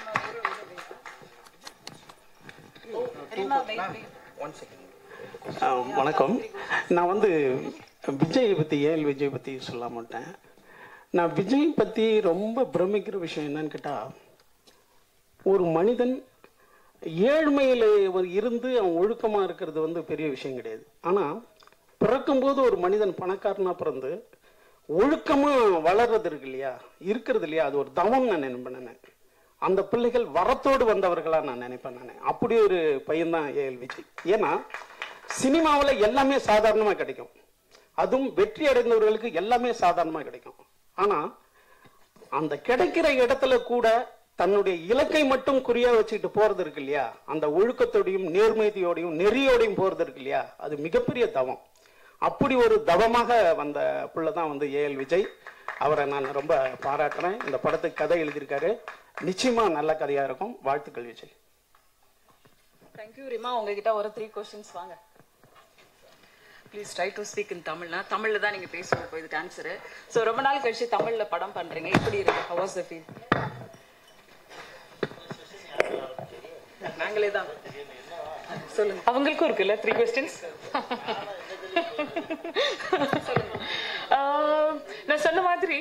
ஆ, வணக்கம் நான் வந்து விஜயை பற்றி AL Vijay பற்றி சொல்ல மாட்டேன் நான் விஜய் பற்றி ரொம்ப பிரமிக்கிற விஷயம் என்னன்னு கேட்டால் ஒரு மனிதன் ஏழ்மையில் இருந்து அவன் ஒழுக்கமாக இருக்கிறது வந்து பெரிய விஷயம் கிடையாது ஆனால் பிறக்கும்போது ஒரு மனிதன் பணக்காரனா பிறந்து ஒழுக்கமா வளர்றது இருக்கு இல்லையா இருக்கிறது இல்லையா அது ஒரு தவம் நான் நினைப்பேன் நான் அந்த பிள்ளைகள் வரத்தோடு வந்தவர்களா நான் நினைப்பேன் நான் அப்படி ஒரு பையன் தான் ஏஎல் விஜய் ஏன்னா சினிமாவில் எல்லாமே சாதாரணமா கிடைக்கும் அதுவும் வெற்றி அடைந்தவர்களுக்கு எல்லாமே சாதாரணமா கிடைக்கும் ஆனா அந்த கிடைக்கிற இடத்துல கூட தன்னுடைய இலக்கை மட்டும் குறியா வச்சுக்கிட்டு போறது இருக்கு இல்லையா அந்த ஒழுக்கத்தோடையும் நேர்மையோடையும் நெறியோடையும் போறது இருக்கு இல்லையா அது மிகப்பெரிய தவம் அப்படி ஒரு தவமாக வந்த புள்ள தான் வந்து ஏஎல் விஜய் அவரை நான் ரொம்ப பாராட்டுறேன் இந்த படத்துக்கு கதை எழுதியிருக்காரு நிச்சயமா நல்ல கதையா இருக்கும் வாழ்த்துக்கள் விஜய் தேங்க்யூ ரிமா உங்ககிட்ட ஒரு த்ரீ கொஸ்டின்ஸ் வாங்க please try to speak in தமிழ்னா தமிழ்ல தான் நீங்க பேசுங்க இப்போ இதுக்கு ஆன்சரு ஸோ ரொம்ப நாள் கழிச்சு தமிழ்ல படம் பண்றீங்க எப்படி இருக்கு ஹவ் வாஸ் த ஃபீல் நாங்களே தான் சொல்லுங்க அவங்களுக்கும் இருக்குல்ல த்ரீ கொஸ்டின்ஸ் நான் சொன்ன மாதிரி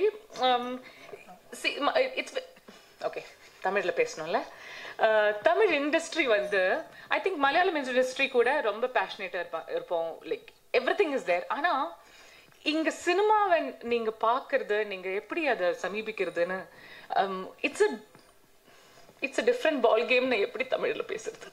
இட்ஸ் ஓகே தமிழ்ல பேசணும்ல Uh, தமிழ் இண்டஸ்ட்ரி வந்து ஐ திங்க் மலையாளம் இண்டஸ்ட்ரி கூட ரொம்ப பேஷனேட்டா இருப்பா இருப்போம் like everything is there ஆனா இங்க சினிமாவை நீங்க பாக்குறது நீங்க எப்படி அதை சமீபிக்கிறதுன்னு it's a it's a different ball கேம்னு எப்படி தமிழ்ல பேசுறது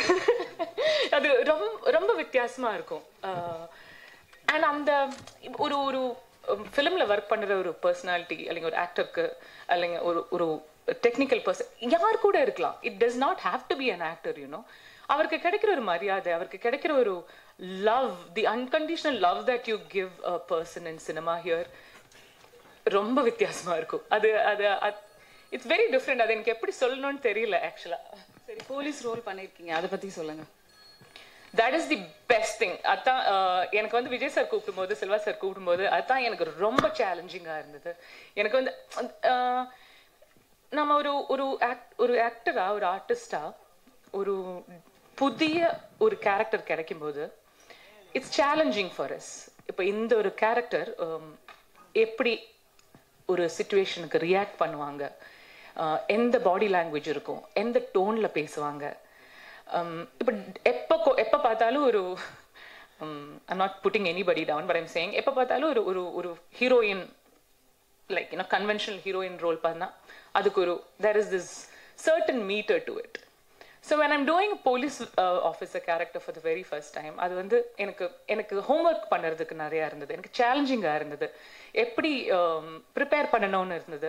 அது ரொம்ப ரொம்ப வித்தியாசமா இருக்கும் அண்ட் அந்த ஒரு ஒரு ஃபிலிமில் ஒர்க் பண்ணுற ஒரு பர்சனாலிட்டி அல்லைங்க ஒரு ஆக்டருக்கு அல்லைங்க ஒரு ஒரு டெக்னிக்கல் பர்சன் யார் கூட இருக்கலாம் it does not have to be an actor you know அவருக்கு கிடைக்கிற ஒரு மரியாதை அவருக்கு கிடைக்கிற ஒரு love the unconditional love that you give a person in cinema here ரொம்ப வித்தியாசமா இருக்கும் அது அது இட்ஸ் வெரி டிஃப்ரெண்ட் அது எனக்கு எப்படி சொல்லணும்னு தெரியல ஆக்சுவலா சரி போலீஸ் ரோல் பண்ணிருக்கீங்க அதை பத்தி சொல்லுங்க that is the best thing அதான் அஹ், எனக்கு வந்து விஜய் சார் கூப்பிடும்போது செல்வா சார் கூப்பிடும்போது அதான் எனக்கு ரொம்ப சேலஞ்சிங்காக இருந்தது எனக்கு வந்து அஹ், நம்ம ஒரு ஒரு ஆக்ட் ஒரு ஆக்டரா ஒரு ஆர்டிஸ்டா ஒரு புதிய ஒரு கேரக்டர் கிடைக்கும்போது இட்ஸ் சேலஞ்சிங் ஃபார் அஸ் இப்போ இந்த ஒரு கேரக்டர் எப்படி ஒரு சுச்சுவேஷனுக்கு ரியாக்ட் பண்ணுவாங்க அஹ், எந்த பாடி லாங்குவேஜ் இருக்கும் எந்த டோன்ல பேசுவாங்க இப்போ எப்போ கொ- எப்போ பார்த்தாலும் ஒரு I'm not putting anybody down but I'm saying எப்போ பார்த்தாலும் ஒரு ஒரு ஒரு heroine like you know conventional heroine role பண்ணா அதுக்கு ஒரு there is this certain metre to it so when I'm doing police officer character for the very first time அது வந்து எனக்கு எனக்கு ஹோம்ஒர்க் பண்ணுறதுக்கு நிறையா இருந்தது எனக்கு சேலஞ்சிங்காக இருந்தது எப்படி ப்ரிப்பேர் பண்ணணும்னு இருந்தது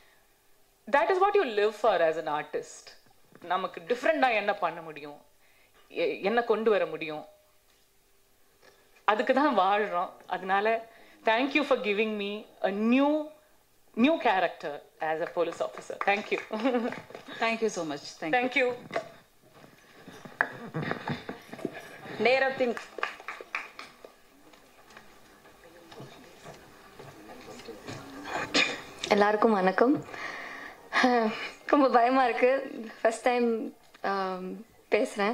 that is what you live for as an artist நமக்கு டிஃப்ரெண்டாக என்ன பண்ண முடியும் எ- என்ன கொண்டு வர முடியும் அதுக்கு தான் வாழ்றோம் அதனால thank you for giving me a new new character as a police officer thank you thank you so much thank thank you நேரத்தின் எல்லாருக்கும் வணக்கம் அஹ், ரொம்ப பயமா இருக்கு ஃபர்ஸ்ட் டைம் பேசுறேன்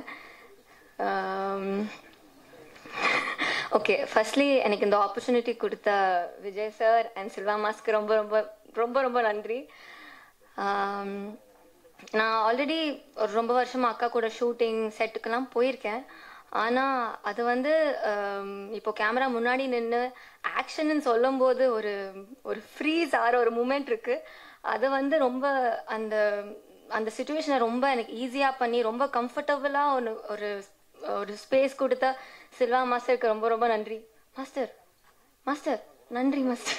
ஓகே ஃபர்ஸ்ட்லி எனக்கு இந்த ஆப்பர்ச்சுனிட்டி கொடுத்த விஜய் சார் அண்ட் சில்வா மாஸ்க்கு ரொம்ப ரொம்ப ரொம்ப ரொம்ப நன்றி ஆம், நான் ஆல்ரெடி ஒரு ரொம்ப வருஷமா அக்கா கூட ஷூட்டிங் செட்டுக்கெல்லாம் போயிருக்கேன் ஆனால் அது வந்து ஆம், இப்போ கேமரா முன்னாடி நின்று ஆக்ஷன்னு சொல்லும்போது ஒரு ஒரு ஃப்ரீஸ் ஆகிற ஒரு மூமெண்ட் இருக்கு அது வந்து ரொம்ப அந்த அந்த சுச்சுவேஷனை ரொம்ப எனக்கு ஈஸியாக பண்ணி ரொம்ப கம்ஃபர்டபுளாக ஒன்று ஒரு ஒரு ஸ்பேஸ் கொடுத்த சில்வா மாஸ்டருக்கு ரொம்ப ரொம்ப நன்றி மாஸ்டர் மாஸ்டர் நன்றி மாஸ்டர்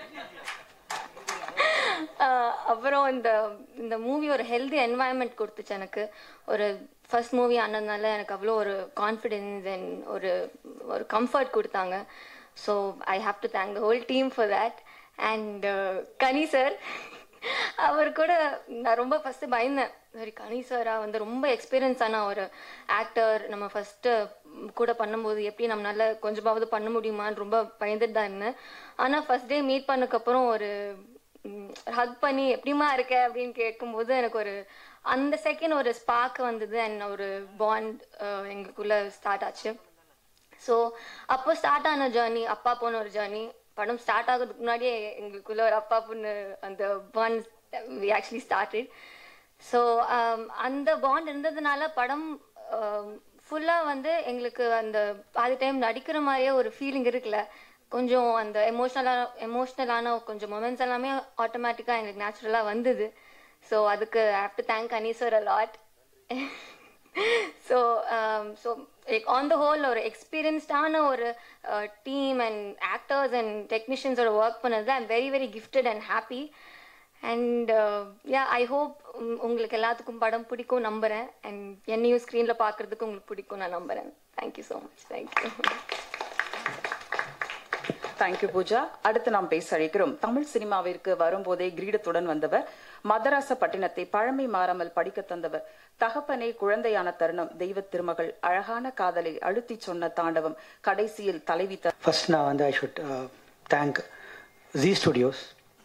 ஆஹ் அப்புறம் இந்த இந்த மூவி ஒரு ஹெல்தி என்வாயன்மெண்ட் கொடுத்துச்சு எனக்கு ஒரு ஃபர்ஸ்ட் மூவி ஆனதுனால எனக்கு அவ்வளோ ஒரு கான்ஃபிடென்ஸ் அண்ட் ஒரு ஒரு கம்ஃபர்ட் கொடுத்தாங்க so I have to thank the whole team for that and Kani sir அவர் கூட நான் ரொம்ப ஃபஸ்ட்டு பயந்தேன் சரி கனி சாரா வந்து ரொம்ப எக்ஸ்பீரியன்ஸான ஒரு ஆக்டர் நம்ம ஃபஸ்ட்டு கூட பண்ணும்போது எப்படி நம்மளால கொஞ்சமாவது பண்ண முடியுமான்னு ரொம்ப பயந்துட்டு தான் இருந்தேன் ஆனால் ஃபர்ஸ்ட் டே மீட் பண்ணக்கப்புறம் ஒரு ஹக் பண்ணி எப்படிமா இருக்க அப்படின்னு கேட்கும்போது எனக்கு ஒரு அந்த செகண்ட் ஒரு ஸ்பார்க் வந்தது அண்ட் ஒரு பாண்ட் எங்களுக்குள்ள ஸ்டார்ட் ஆச்சு ஸோ அப்போ ஸ்டார்ட் ஆன ஜேர்னி அப்பா பொண்ணு ஒரு ஜேர்னி படம் ஸ்டார்ட் ஆகிறதுக்கு முன்னாடியே எங்களுக்குள்ள ஒரு அப்பா பொண்ணு அந்த bond we actually started so அந்த பாண்ட் இருந்ததுனால படம் ஃபுல்லாக வந்து எங்களுக்கு அந்த பாதி டைம் நடிக்கிற மாதிரியே ஒரு ஃபீலிங் இருக்குல்ல கொஞ்சம் அந்த எமோஷ்னலான எமோஷ்னலான கொஞ்சம் மொமெண்ட்ஸ் எல்லாமே ஆட்டோமேட்டிக்காக எங்களுக்கு நேச்சுரலாக வந்தது ஸோ அதுக்கு have to thank Ani sir a lot so so like on the whole ஒரு எக்ஸ்பீரியன்ஸ்டான ஒரு டீம் அண்ட் ஆக்டர்ஸ் அண்ட் டெக்னீஷியன்ஸோட ஒர்க் பண்ணதில் I'm very very gifted and happy and yeah I hope உங்களுக்கு எல்லாத்துக்கும் படம் பிடிக்கும் நம்புகிறேன் அண்ட் என்னையும் ஸ்க்ரீனில் பார்க்குறதுக்கு உங்களுக்கு பிடிக்கும் நான் நம்புகிறேன் thank you so much thank you thank you Pooja அடுத்து நாம் பேச அழைக்கிறோம் தமிழ் சினிமாவிற்கு வரும்போதே கிரீடத்துடன் வந்தவர் மதராச பட்டினத்தை பழமை மாறாமல் படிக்க தந்தவர் தகப்பனே குழந்தையான தருணம் தெய்வ திருமகள் அழகான காதலை அழுத்தி சொன்ன தாண்டவம் கடைசியில் தலைவி த ஃபர்ஸ்ட் நான் வந்து I should thank Zee studios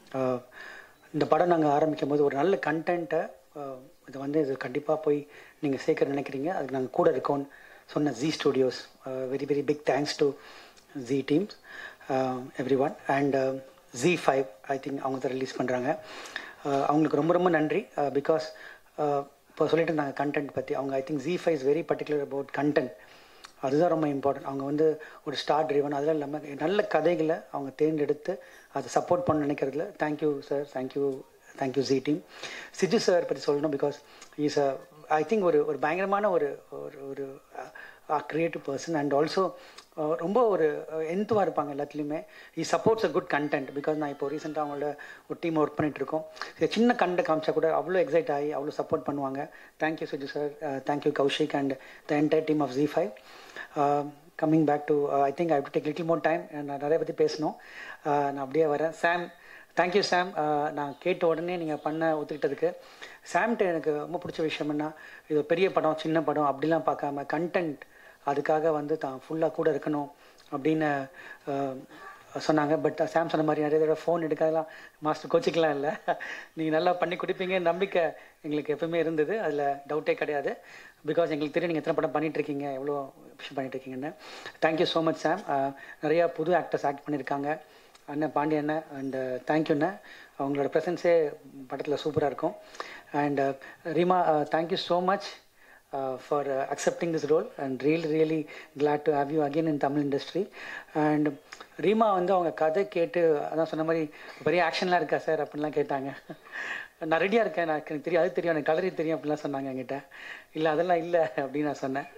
இந்த படம் நாங்கள் ஆரம்பிக்கும் போது ஒரு நல்ல கண்டென்ட்டை இது வந்து இது கண்டிப்பாக போய் நீங்கள் சேர்க்க நினைக்கிறீங்க அதுக்கு நாங்கள் கூட இருக்கோம்னு சொன்ன Zee studios very very big thanks to Zee teams everyone and Zee five I think அவங்க தான் ரிலீஸ் பண்ணுறாங்க அவங்களுக்கு ரொம்ப ரொம்ப நன்றி பிகாஸ் இப்போ சொல்லிட்டு இருந்தாங்க கண்டென்ட் பற்றி அவங்க I think Zee five is very particular about content அதுதான் ரொம்ப இம்பார்ட்டன்ட் அவங்க வந்து ஒரு ஸ்டார் ட்ரிவன் அதெல்லாம் இல்லாமல் நல்ல கதைகளை அவங்க தேர்ந்தெடுத்து அதை சப்போர்ட் பண்ண நினைக்கிறதுல thank you sir thank you thank you Zee team Siju sir பற்றி சொல்லணும் because is a I think ஒரு ஒரு பயங்கரமான ஒரு ஒரு ஒரு க்ரியேட்டிவ் பர்சன் அண்ட் ஆல்சோ ரொம்ப ஒரு எந்துவாக இருப்பாங்க எல்லாத்துலேயுமே ஈ supports a good content because நான் இப்போ ரீசெண்டாக அவங்களோட ஒரு டீம் ஒர்க் பண்ணிட்டு இருக்கோம் சின்ன கண்டை காமிச்சா கூட அவ்வளோ எக்ஸைட் ஆகி அவ்வளோ சப்போர்ட் பண்ணுவாங்க thank you Suji sir thank you Kaushik and the entire team of Zee five coming back to I think I to take little more time நான் நிறைய பற்றி பேசணும் நான் அப்படியே வரேன் சாம் தேங்க்யூ சாம் நான் கேட்ட உடனே நீங்கள் பண்ண ஒத்துக்கிட்டதுக்கு சாம்கிட்ட எனக்கு ரொம்ப பிடிச்ச விஷயம் என்ன இது பெரிய படம் சின்ன படம் அப்படிலாம் பார்க்காம கண்டென்ட் அதுக்காக வந்து தான் ஃபுல்லாக கூட இருக்கணும் அப்படின்னு சொன்னாங்க பட் சாம் சொன்ன மாதிரி நிறைய தடவை ஃபோன் எடுக்காதெல்லாம் மாஸ்டர் கோச்சிக்கலாம் இல்லை நீங்கள் நல்லா பண்ணி கொடுப்பீங்க நம்பிக்கை எங்களுக்கு எப்பவுமே இருந்தது அதில் டவுட்டே கிடையாது பிகாஸ் எங்களுக்கு தெரியும் நீங்கள் எத்தனை படம் பண்ணிட்டு இருக்கீங்க எவ்வளோ விஷயம் பண்ணிட்டு இருக்கீங்கன்னு தேங்க்யூ ஸோ மச் சாம் நிறையா புது ஆக்டர்ஸ் ஆக்ட் பண்ணியிருக்காங்க அண்ணன் பாண்டி அண்ணன் அண்ட் தேங்க்யூ அண்ணன் அவங்களோட ப்ரெசன்ஸே படத்தில் சூப்பராக இருக்கும் and Reema thank you so much for accepting this role and really really glad to have you again in Tamil industry and Reema வந்து அவங்க கதை கேட்டு அதான் சொன்ன மாதிரி பெரிய ஆக்ஷன்லாம் இருக்கா சார் அப்படின்லாம் கேட்டாங்க நான் ரெடியாக இருக்கேன் நான் எனக்கு தெரியும் அது தெரியும் எனக்கு கலரி தெரியும் அப்படிலாம் சொன்னாங்க என்கிட்ட இல்லை அதெல்லாம் இல்லை அப்படின்னு நான் சொன்னேன்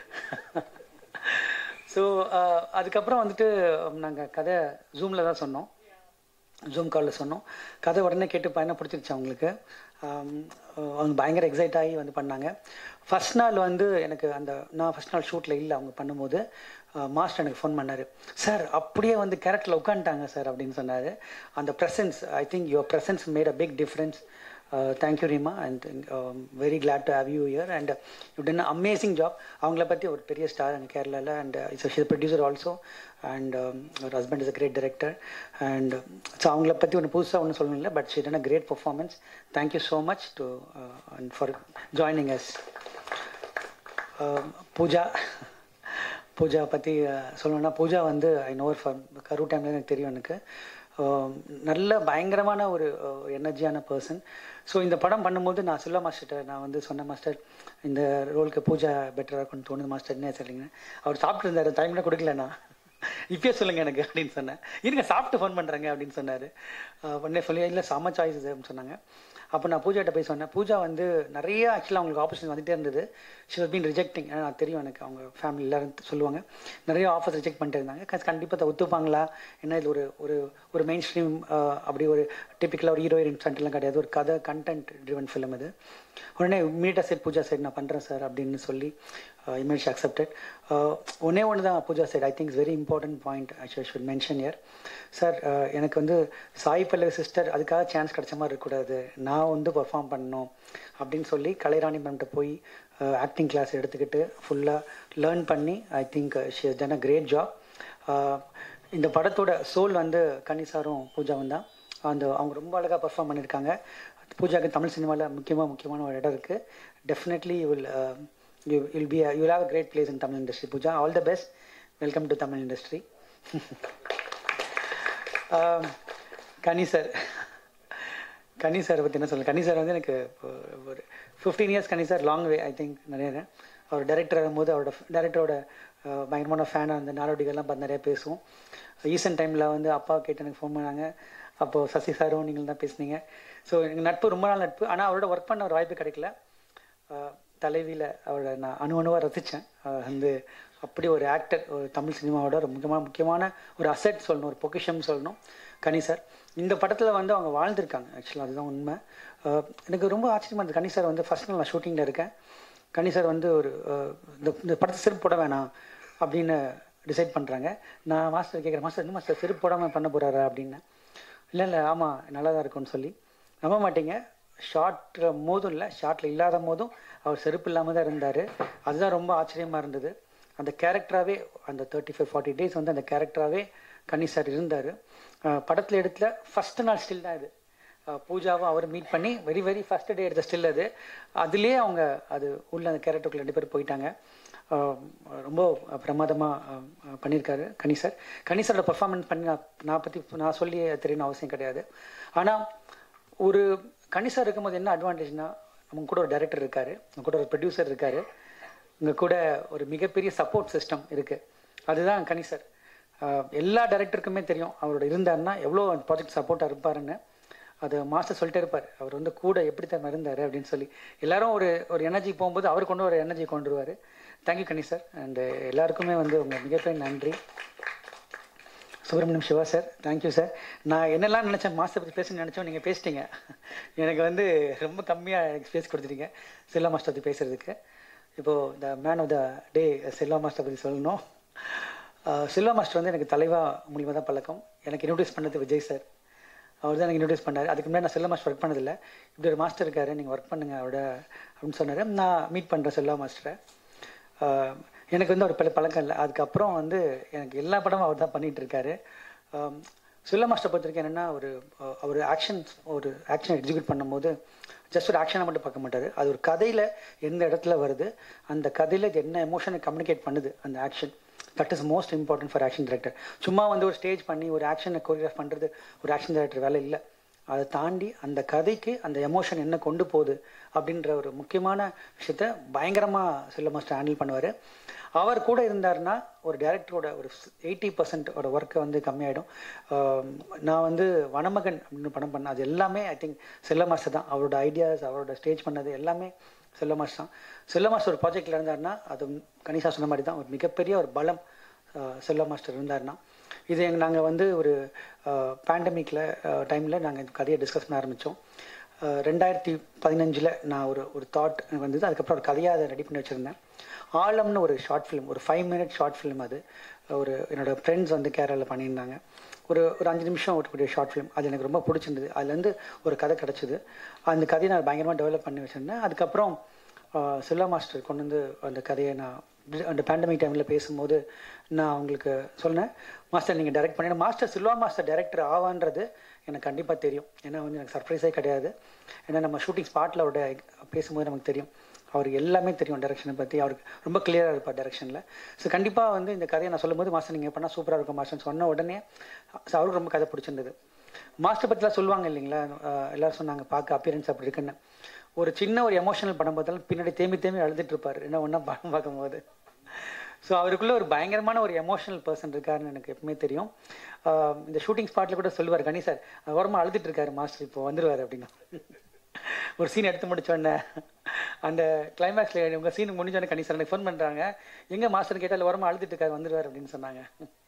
ஸோ அதுக்கப்புறம் வந்துட்டு நாங்கள் கதை ஜூமில் தான் சொன்னோம் ஜூம் காலில் சொன்னோம் கதை உடனே கேட்டு பயணம் பிடிச்சிருச்சு அவங்களுக்கு அவங்க பயங்கர எக்ஸைட் ஆகி வந்து பண்ணாங்க ஃபஸ்ட் நாள் வந்து எனக்கு அந்த நான் ஃபஸ்ட் நாள் ஷூட்டில் இல்லை அவங்க பண்ணும்போது மாஸ்டர் எனக்கு ஃபோன் பண்ணார் சார் அப்படியே வந்து கேரக்டரில் உட்காந்துட்டாங்க சார் அப்படின்னு சொன்னார் அந்த presence I think your presence made a big difference thank you Reema and very glad to have you here and you done amazing job அவங்கள பற்றி ஒரு பெரிய ஸ்டார் அங்கே கேரளாவில் and it's she's producer also and her husband is a great director and so அவங்கள பற்றி ஒன்று புதுசாக ஒன்றும் சொல்லணும் இல்லை but she done a great performance thank you so much to and for joining us Pooja Pooja பற்றி சொல்லணும்னா பூஜா வந்து ஐ நோவர் ஃபார் கரு டைமில் எனக்கு தெரியும் எனக்கு நல்ல பயங்கரமான ஒரு எனர்ஜியான பர்சன் ஸோ இந்த படம் பண்ணும்போது நான் சொல்ல மாஸ்டர்கிட்ட நான் வந்து சொன்ன மாஸ்டர் இந்த ரோலுக்கு பூஜா பெட்டராக இருக்கும்னு தோணுது மாஸ்டர் என்ன சொல்லுங்க அவர் சாப்பிட்டு இருந்தார் டைமில் கொடுக்கலண்ணா இப்பயே சொல்லுங்க எனக்கு அப்படின்னு சொன்னேன் இருங்க சாப்பிட்டு ஃபோன் பண்ணுறேங்க அப்படின்னு சொன்னார் உடனே சொல்லி இல்லை செம்ம சாய்ஸ் அப்படின்னு சொன்னாங்க அப்போ நான் பூஜாட்ட போய் சொன்னேன் பூஜா வந்து நிறைய ஆக்சுவலாக அவங்களுக்கு ஆப்பர்ச்சுனிட்டி வந்துகிட்டே இருந்தது ஷி வாஸ் பீன் ரிஜெக்டிங் நான் தெரியும் எனக்கு அவங்க ஃபேமிலி எல்லாரும் சொல்லுவாங்க நிறைய ஆஃபர்ஸ் ரிஜெக்ட் பண்ணிட்டு இருந்தாங்க கண்டிப்பாக ஒத்துப்பாங்களா என்ன இது ஒரு ஒரு ஒரு மெயின் ஸ்ட்ரீம் அப்படி ஒரு டிப்பிக்கலாக ஒரு ஹீரோ ஹீரோயின் சண்டெலாம் கிடையாது ஒரு கதை கண்டென்ட் ட்ரிவன் ஃபிலிம் இது உடனே மீட்டா சைட் பூஜா சைட் நான் பண்ணுறேன் சார் அப்படின்னு சொல்லி இமேஜ் அக்செப்டட் ஒன்னே ஒன்று தான் Pooja side I think is very important point I should mention here sir எனக்கு வந்து சாய் பல்லவி சிஸ்டர் அதுக்காக சான்ஸ் கிடைச்ச மாதிரி இருக்கக்கூடாது நான் வந்து பர்ஃபார்ம் பண்ணணும் அப்படின்னு சொல்லி கலைராணி மேம்கிட்ட போய் ஆக்டிங் கிளாஸ் எடுத்துக்கிட்டு ஃபுல்லாக லேர்ன் பண்ணி I think she has done a great job இந்த படத்தோட சோல் வந்து கன்னிசாரும் பூஜாவும் தான் அந்த அவங்க ரொம்ப அழகாக பர்ஃபார்ம் பண்ணியிருக்காங்க பூஜாக்கு தமிழ் சினிமாவில் முக்கியமாக முக்கியமான ஒரு இடம் இருக்குது definitely you will you will be you have a great place in Tamil industry Pooja all the best welcome to Tamil industry Kani sir Kani sir பற்றி என்ன சொல்ல கனி சார் வந்து எனக்கு ஒரு fifteen years Kani sir long way I think நிறைய அவர் டைரக்டர் ஆகும்போது அவரோட டைரக்டரோட பயங்கரமான ஃபேனாக அந்த நாடோடிகள்லாம் பார்த்து நிறைய பேசுவோம் ஈசன் டைமில் வந்து அப்பா கேட்டு எனக்கு ஃபோன் பண்ணாங்க அப்போது சசி சாரும் நீங்கள் தான் பேசுனீங்க ஸோ எங்கள் நட்பு ரொம்ப நாள் நட்பு ஆனால் அவரோட ஒர்க் பண்ண ஒரு வாய்ப்பு கிடைக்கல தலைவியில் அவரை நான் அணு அணுவாக ரசித்தேன் வந்து அப்படி ஒரு ஆக்டர் ஒரு தமிழ் சினிமாவோட ஒரு முக்கியமான முக்கியமான ஒரு அசெட் சொல்லணும் ஒரு பொக்கிஷம் சொல்லணும் கனி சார் இந்த படத்தில் வந்து அவங்க வாழ்ந்திருக்காங்க ஆக்சுவலாக அதுதான் உண்மை அஹ் எனக்கு ரொம்ப ஆச்சரியமாக இருந்தது கனி சார் வந்து ஃபஸ்ட் நாள் நான் ஷூட்டிங்கில் இருக்கேன் கனி சார் வந்து ஒரு அஹ், இந்த இந்த படத்தை செருப்பு போட வேணாம் அப்படின்னு டிசைட் பண்ணுறாங்க நான் மாஸ்டர் கேட்குறேன் மாஸ்டர் என்ன மாஸ்டர் செருப்பு போடாமல் பண்ண போகிறாரா அப்படின்னு இல்லை இல்லை ஆமாம் நல்லா தான் இருக்கும்னு சொல்லி நம்ப மாட்டீங்க ஷார்ட்டில் போதும் இல்லை ஷார்ட்டில் இல்லாத போதும் அவர் செருப்பு இல்லாமல் தான் இருந்தார் அதுதான் ரொம்ப ஆச்சரியமாக இருந்தது அந்த கேரக்டராகவே அந்த தேர்ட்டி ஃபைவ் ஃபார்ட்டி டேஸ் வந்து அந்த கேரக்டராகவே கன்னி சார் இருந்தார் படத்தில் எடுத்துல ஃபஸ்ட்டு நாள் ஸ்டில் தான் இது அஹ் பூஜாவும் அவர் மீட் பண்ணி வெரி வெரி ஃபர்ஸ்ட் டே எடுத்த ஸ்டில் அது அதுலேயே அவங்க அது உள்ள அந்த கேரக்டருக்குள்ள ரெண்டு பேர் போயிட்டாங்க அஹ் ரொம்ப பிரமாதமாக பண்ணியிருக்காரு கனி சார் கனி சாரோட பர்ஃபார்மன்ஸ் பண்ணி நான் நான் பற்றி நான் சொல்லி தெரியணும் அவசியம் கிடையாது ஆனால் ஒரு கனி சார் இருக்கும்போது என்ன அட்வான்டேஜ்னா நம்ம கூட ஒரு டைரக்டர் இருக்காரு நம்ம கூட ஒரு ப்ரொடியூசர் இருக்காரு உங்க கூட ஒரு மிகப்பெரிய சப்போர்ட் சிஸ்டம் இருக்கு அதுதான் கனி சார் அஹ் எல்லா டைரக்டருக்குமே தெரியும் அவரோட இருந்தாருன்னா எவ்வளோ ப்ராஜெக்ட் சப்போர்ட்டாக இருப்பாருன்னு அது மாஸ்டர் சொல்லிட்டே இருப்பார் அவர் வந்து கூட எப்படி தான் இருந்தார் அப்படின்னு சொல்லி எல்லாரும் ஒரு ஒரு எனர்ஜி போகும்போது அவர் கொண்டு ஒரு எனர்ஜி கொண்டு வருவார் தேங்க்யூ கனி சார் அண்ட் எல்லாருக்குமே வந்து உங்கள் மிகப்பெரிய நன்றி Subramaniam Siva sir thank you sir நான் என்னெல்லாம் நினச்சேன் மாஸ்டர் பற்றி பேசணும்னு நினச்சோம் நீங்கள் பேசிட்டீங்க எனக்கு வந்து ரொம்ப கம்மியாக எனக்கு ஸ்பேஸ் கொடுத்துட்டீங்க செல்லா மாஸ்டர் பற்றி பேசுகிறதுக்கு இப்போது the man of the day Selva master பற்றி சொல்லணும் அஹ் செல்வா மாஸ்டர் வந்து எனக்கு தலைவா மூலியமாக தான் பழக்கம் எனக்கு இன்ட்ரடியூஸ் பண்ணது விஜய் சார் அவர் தான் எனக்கு இன்ட்ரடியூஸ் பண்ணார் அதுக்கு முன்னாடி நான் செல்வா மாஸ்டர் ஒர்க் பண்ணதில்லை இப்படி ஒரு மாஸ்டர் இருக்காரு நீங்கள் ஒர்க் பண்ணுங்க அவரோட அப்படின்னு சொன்னார் நான் மீட் பண்ணுறேன் செல்வா மாஸ்டரை ஆஹ் எனக்கு வந்து அவர் பல பழக்கம் இல்லை அதுக்கப்புறம் வந்து எனக்கு எல்லா படமும் அவர் தான் பண்ணிட்டு இருக்காரு ஆம், சுல்ல மாஸ்டர் பொறுத்த வரைக்கும் என்னென்னா ஒரு அஹ், அவர் ஆக்ஷன் ஒரு ஆக்ஷன் எக்ஸிக்யூட் பண்ணும்போது ஜஸ்ட் ஒரு ஆக்ஷனை மட்டும் பார்க்க மாட்டார் அது ஒரு கதையில் எந்த இடத்துல வருது அந்த கதையில் இது என்ன எமோஷனை கம்யூனிகேட் பண்ணுது அந்த action that is most important for action director சும்மா வந்து ஒரு ஸ்டேஜ் பண்ணி ஒரு ஆக்ஷனை கோரியோகிராஃப் பண்ணுறது ஒரு ஆக்ஷன் டைரக்டர் வேலை இல்லை அதை தாண்டி அந்த கதைக்கு அந்த எமோஷன் என்ன கொண்டு போகுது அப்படின்ற ஒரு முக்கியமான விஷயத்த பயங்கரமாக செல்ல மாஸ்டர் ஹேண்டில் பண்ணுவார் அவர் கூட இருந்தாருன்னா ஒரு டேரக்டரோட ஒரு எயிட்டி பர்சன்டோட ஒர்க்கை வந்து கம்மியாயிடும் ஆம், நான் வந்து வனமகன் அப்படின்னு படம் பண்ணேன் அது எல்லாமே ஐ திங்க் செல்ல மாஸ்டர் தான் அவரோட ஐடியாஸ் அவரோட ஸ்டேஜ் பண்ணது எல்லாமே செல்ல மாஸ்டர் தான் செல்ல மாஸ்டர் ஒரு ப்ராஜெக்டில் இருந்தாருன்னா அது கணிசா சொன்ன மாதிரி தான் ஒரு மிகப்பெரிய ஒரு பலம் ஆஹ் செல்வா மாஸ்டர் இருந்தாருன்னா இது எங்க நாங்கள் வந்து ஒரு பேண்டமிக்கில் டைமில் நாங்கள் இந்த கதையை டிஸ்கஸ் பண்ண ஆரம்பித்தோம் ரெண்டாயிரத்தி பதினஞ்சில் நான் ஒரு ஒரு தாட் வந்தது அதுக்கப்புறம் ஒரு கதையாக அதை ரெடி பண்ணி வச்சுருந்தேன் ஆழம்னு ஒரு ஷார்ட் ஃபிலிம் ஒரு ஃபைவ் மினிட் ஷார்ட் ஃபிலிம் அது ஒரு என்னோட ஃப்ரெண்ட்ஸ் வந்து கேரளாவில் பண்ணியிருந்தாங்க ஒரு ஒரு அஞ்சு நிமிஷம் ஓட்டக்கூடிய ஷார்ட் ஃபிலிம் அது எனக்கு ரொம்ப பிடிச்சிருந்தது அதுலேருந்து ஒரு கதை கிடச்சிது அந்த கதையை நான் பயங்கரமாக டெவலப் பண்ணி வச்சுருந்தேன் அதுக்கப்புறம் ஆஹ் செல்லா மாஸ்டர் கொண்டு வந்து அந்த கதையை நான் டி- அந்த பேண்டமிக் டைமில் பேசும்போது நான் அவங்களுக்கு சொன்னேன் மாஸ்டர் நீங்கள் டைரக்ட் பண்ணி மாஸ்டர் சில்வா மாஸ்டர் டைரக்டர் ஆவான்றது எனக்கு கண்டிப்பாக தெரியும் ஏன்னா வந்து எனக்கு சர்ப்ரைஸே கிடையாது ஏன்னா நம்ம ஷூட்டிங் ஸ்பாட்டில் அவரோட பேசும்போது நமக்கு தெரியும் அவருக்கு எல்லாமே தெரியும் டைரக்ஷனை பற்றி அவருக்கு ரொம்ப கிளியராக இருப்பார் டைரக்ஷனில் ஸோ கண்டிப்பாக வந்து இந்த கதையை நான் சொல்லும்போது மாஸ்டர் நீங்கள் பண்ணால் சூப்பராக இருக்கும் மாஸ்டர்னு சொன்ன உடனே so அவருக்கு ரொம்ப கதை பிடிச்சிருந்தது மாஸ்டர் பற்றிலாம் சொல்லுவாங்க இல்லைங்களா ஆஹ் எல்லாரும் சொன்னாங்க பார்க்க அப்பியரன்ஸ் அப்படி இருக்குன்னு ஒரு சின்ன ஒரு எமோஷனல் படம் பார்த்தாலும் பின்னாடி தேம்பி தேம்பி அழுதுட்டு இருப்பாரு என்ன ஒன்றா படம் பார்க்கும்போது ஸோ அவருக்குள்ள ஒரு பயங்கரமான ஒரு எமோஷனல் பர்சன் இருக்காருன்னு எனக்கு எப்பவுமே தெரியும் ஆஹ் இந்த ஷூட்டிங் ஸ்பாட்டில் கூட சொல்லுவார் கணி சார் ஓரமாக அழுதுட்டு இருக்காரு மாஸ்டர் இப்போ வந்துருவார் அப்படின்னு ஒரு சீன் எடுத்து முடிச்ச உடனே அந்த கிளைமேக்ஸில் உங்கள் சீன் முடிஞ்ச உடனே கணி சார் எனக்கு ஃபோன் பண்ணுறாங்க எங்கே மாஸ்டர் கேட்டால் ஓரமாக அழுதுட்டு இருக்காரு வந்துருவார் அப்படின்னு சொன்னாங்க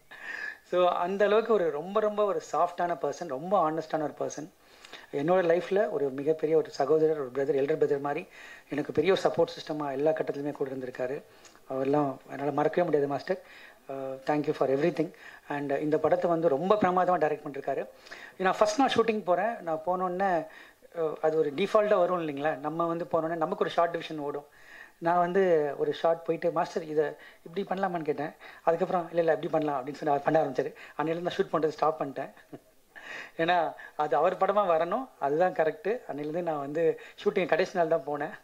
ஸோ அந்த அளவுக்கு ஒரு ரொம்ப ரொம்ப ஒரு சாஃப்டான பர்சன் ரொம்ப ஆனஸ்டான ஒரு பர்சன் என்னோட லைஃப்பில் ஒரு மிகப்பெரிய ஒரு சகோதரர் ஒரு பிரதர் எல்டர் பிரதர் மாதிரி எனக்கு பெரிய ஒரு சப்போர்ட் சிஸ்டமாக எல்லா கட்டத்துலையுமே கூட இருந்திருக்காரு அவரெல்லாம் என்னால் மறக்கவே முடியாது master thank you for everything and இந்த படத்தை வந்து ரொம்ப பிரமாதமாக டைரக்ட் பண்ணிருக்காரு நான் ஃபர்ஸ்ட் நாள் ஷூட்டிங் போகிறேன் நான் போனோடனே அது ஒரு டிஃபால்ட்டாக வரும் இல்லைங்களா நம்ம வந்து போனோடனே நமக்கு ஒரு ஷார்ட் டிவிஷன் ஓடும் நான் வந்து ஒரு ஷார்ட் போயிட்டு மாஸ்டர் இதை இப்படி பண்ணலாமான்னு கேட்டேன் அதுக்கப்புறம் இல்லை இல்லை இப்படி பண்ணலாம் அப்படின்னு சொல்லி அவர் பண்ண ஆரம்பிச்சாரு அன்னையிலேருந்து நான் ஷூட் பண்ணுறது ஸ்டாப் பண்ணிட்டேன் ஏன்னா அது அவர் படமாக வரணும் அதுதான் கரெக்டு அன்னையிலேருந்து நான் வந்து ஷூட்டிங் கடைசி நாள் தான் போனேன்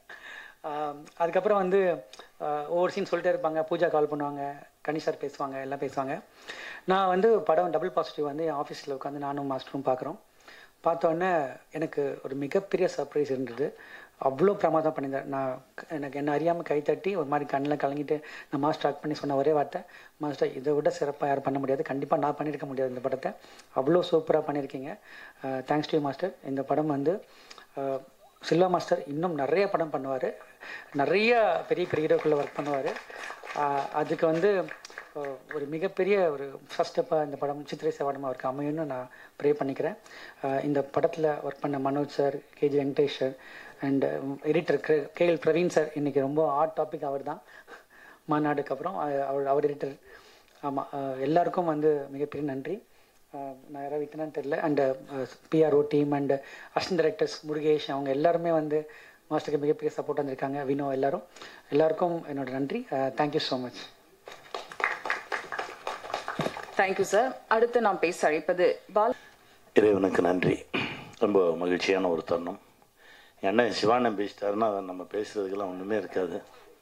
ஆம், அதுக்கப்புறம் வந்து ஆஹ், ஒவ்வொரு சீன் சொல்லிட்டே இருப்பாங்க பூஜா கால் பண்ணுவாங்க கணி சார் பேசுவாங்க எல்லாம் பேசுவாங்க நான் வந்து படம் டபுள் பாசிட்டிவ் வந்து என் ஆஃபீஸில் உட்காந்து நானும் மாஸ்டரும் பார்க்குறோம் பார்த்தோன்னே எனக்கு ஒரு மிகப்பெரிய சர்ப்ரைஸ் இருந்தது அவ்வளோ பிரமாதம் பண்ணியிருந்தார் நான் க- எனக்கு என்ன அறியாமல் கை தட்டி ஒரு மாதிரி கண்ணில் கலங்கிட்டு நான் மாஸ்டர் ஆக்ட் பண்ணி சொன்ன ஒரே வார்த்தை மாஸ்டர் இதை விட சிறப்பாக யாரும் பண்ண முடியாது கண்டிப்பாக நான் பண்ணியிருக்க முடியாது இந்த படத்தை அவ்வளோ சூப்பராக பண்ணியிருக்கீங்க தேங்க்ஸ் டு மாஸ்டர் இந்த படம் வந்து அஹ், சில்வா மாஸ்டர் இன்னும் நிறைய படம் பண்ணுவார் நிறைய பெரிய பெரிய ஹீரோக்குள்ளே ஒர்க் பண்ணுவார் அதுக்கு வந்து அஹ், ஒரு மிகப்பெரிய ஒரு ஃபர்ஸ்ட் ஸ்டெப்பாக இந்த படம் சித்திரை சேவாடம் அவருக்கு அமையும்னு நான் ப்ரே பண்ணிக்கிறேன் அஹ், இந்த படத்தில் ஒர்க் பண்ண Manoj sir K G Venkatesh sir and editor K L Praveen sir இன்றைக்கி ரொம்ப ஹாட் டாபிக் அவர் தான் மாநாடுக்கு அப்புறம் அஹ், அவர் அவர் எடிட்டர் ஆமாம் எல்லாருக்கும் வந்து மிகப்பெரிய நன்றி அஹ், நான் யாராவது விட்டுனான்னு தெரில and PRO team and assistant directors Murugesh அவங்க எல்லாருமே வந்து மாஸ்டருக்கு மிகப்பெரிய சப்போர்ட் வந்திருக்காங்க வினோ எல்லாரும் எல்லாருக்கும் என்னோட நன்றி thank you so much thank you sir அடுத்து நாம் பேச அழைப்பது பால் இறைவனுக்கு நன்றி ரொம்ப மகிழ்ச்சியான ஒரு தருணம் என்ன சிவானந்தம் பேசிட்டாருன்னா நம்ம பேசுறதுக்கெல்லாம் ஒன்றுமே இருக்காது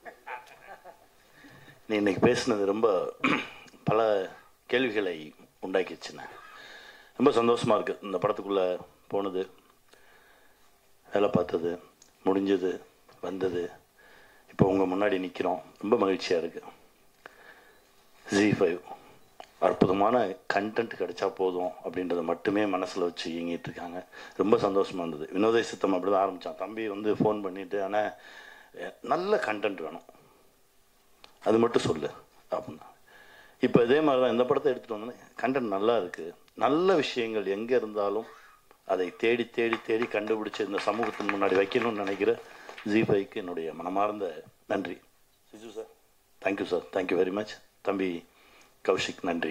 நீ இன்னைக்கு பேசுனது ரொம்ப பல கேள்விகளை உண்டாக்கிச்சுண்ணே ரொம்ப சந்தோஷமா இருக்கு இந்த படத்துக்குள்ள போனது வேலை பார்த்தது முடிஞ்சது வந்தது இப்போ உங்கள் முன்னாடி நிற்கிறோம் ரொம்ப மகிழ்ச்சியாக இருக்கு ஜி ஃபைவ் அற்புதமான கண்டென்ட் கிடைச்சா போதும் அப்படின்றத மட்டுமே மனசில் வச்சு இயங்கிட்டு இருக்காங்க ரொம்ப சந்தோஷமா இருந்தது வினோத சித்தம் அப்படி தான் ஆரம்பித்தான் தம்பி வந்து ஃபோன் பண்ணிட்டு ஆனால் நல்ல கண்டென்ட் வேணும் அது மட்டும் சொல்லு அப்படின்னா இப்போ இதே மாதிரி தான் இந்த படத்தை எடுத்துகிட்டு வந்தோன்னே கண்டென்ட் நல்லா இருக்குது நல்ல விஷயங்கள் எங்கே இருந்தாலும் அதை தேடி தேடி தேடி கண்டுபிடிச்சு இந்த சமூகத்தின் முன்னாடி வைக்கணும்னு நினைக்கிற ஜி ஃபைவ்க்கு என்னுடைய மனமார்ந்த நன்றி Siju sir thank you sir thank you very much தம்பி கௌஷிக் நன்றி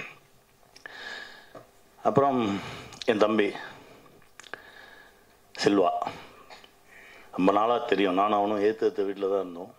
அப்புறம் என் தம்பி செல்வா ரொம்ப நாளாக தெரியும் நானும் அவனும் ஏற்று ஏற்ற வீட்டில் தான் இருந்தோம்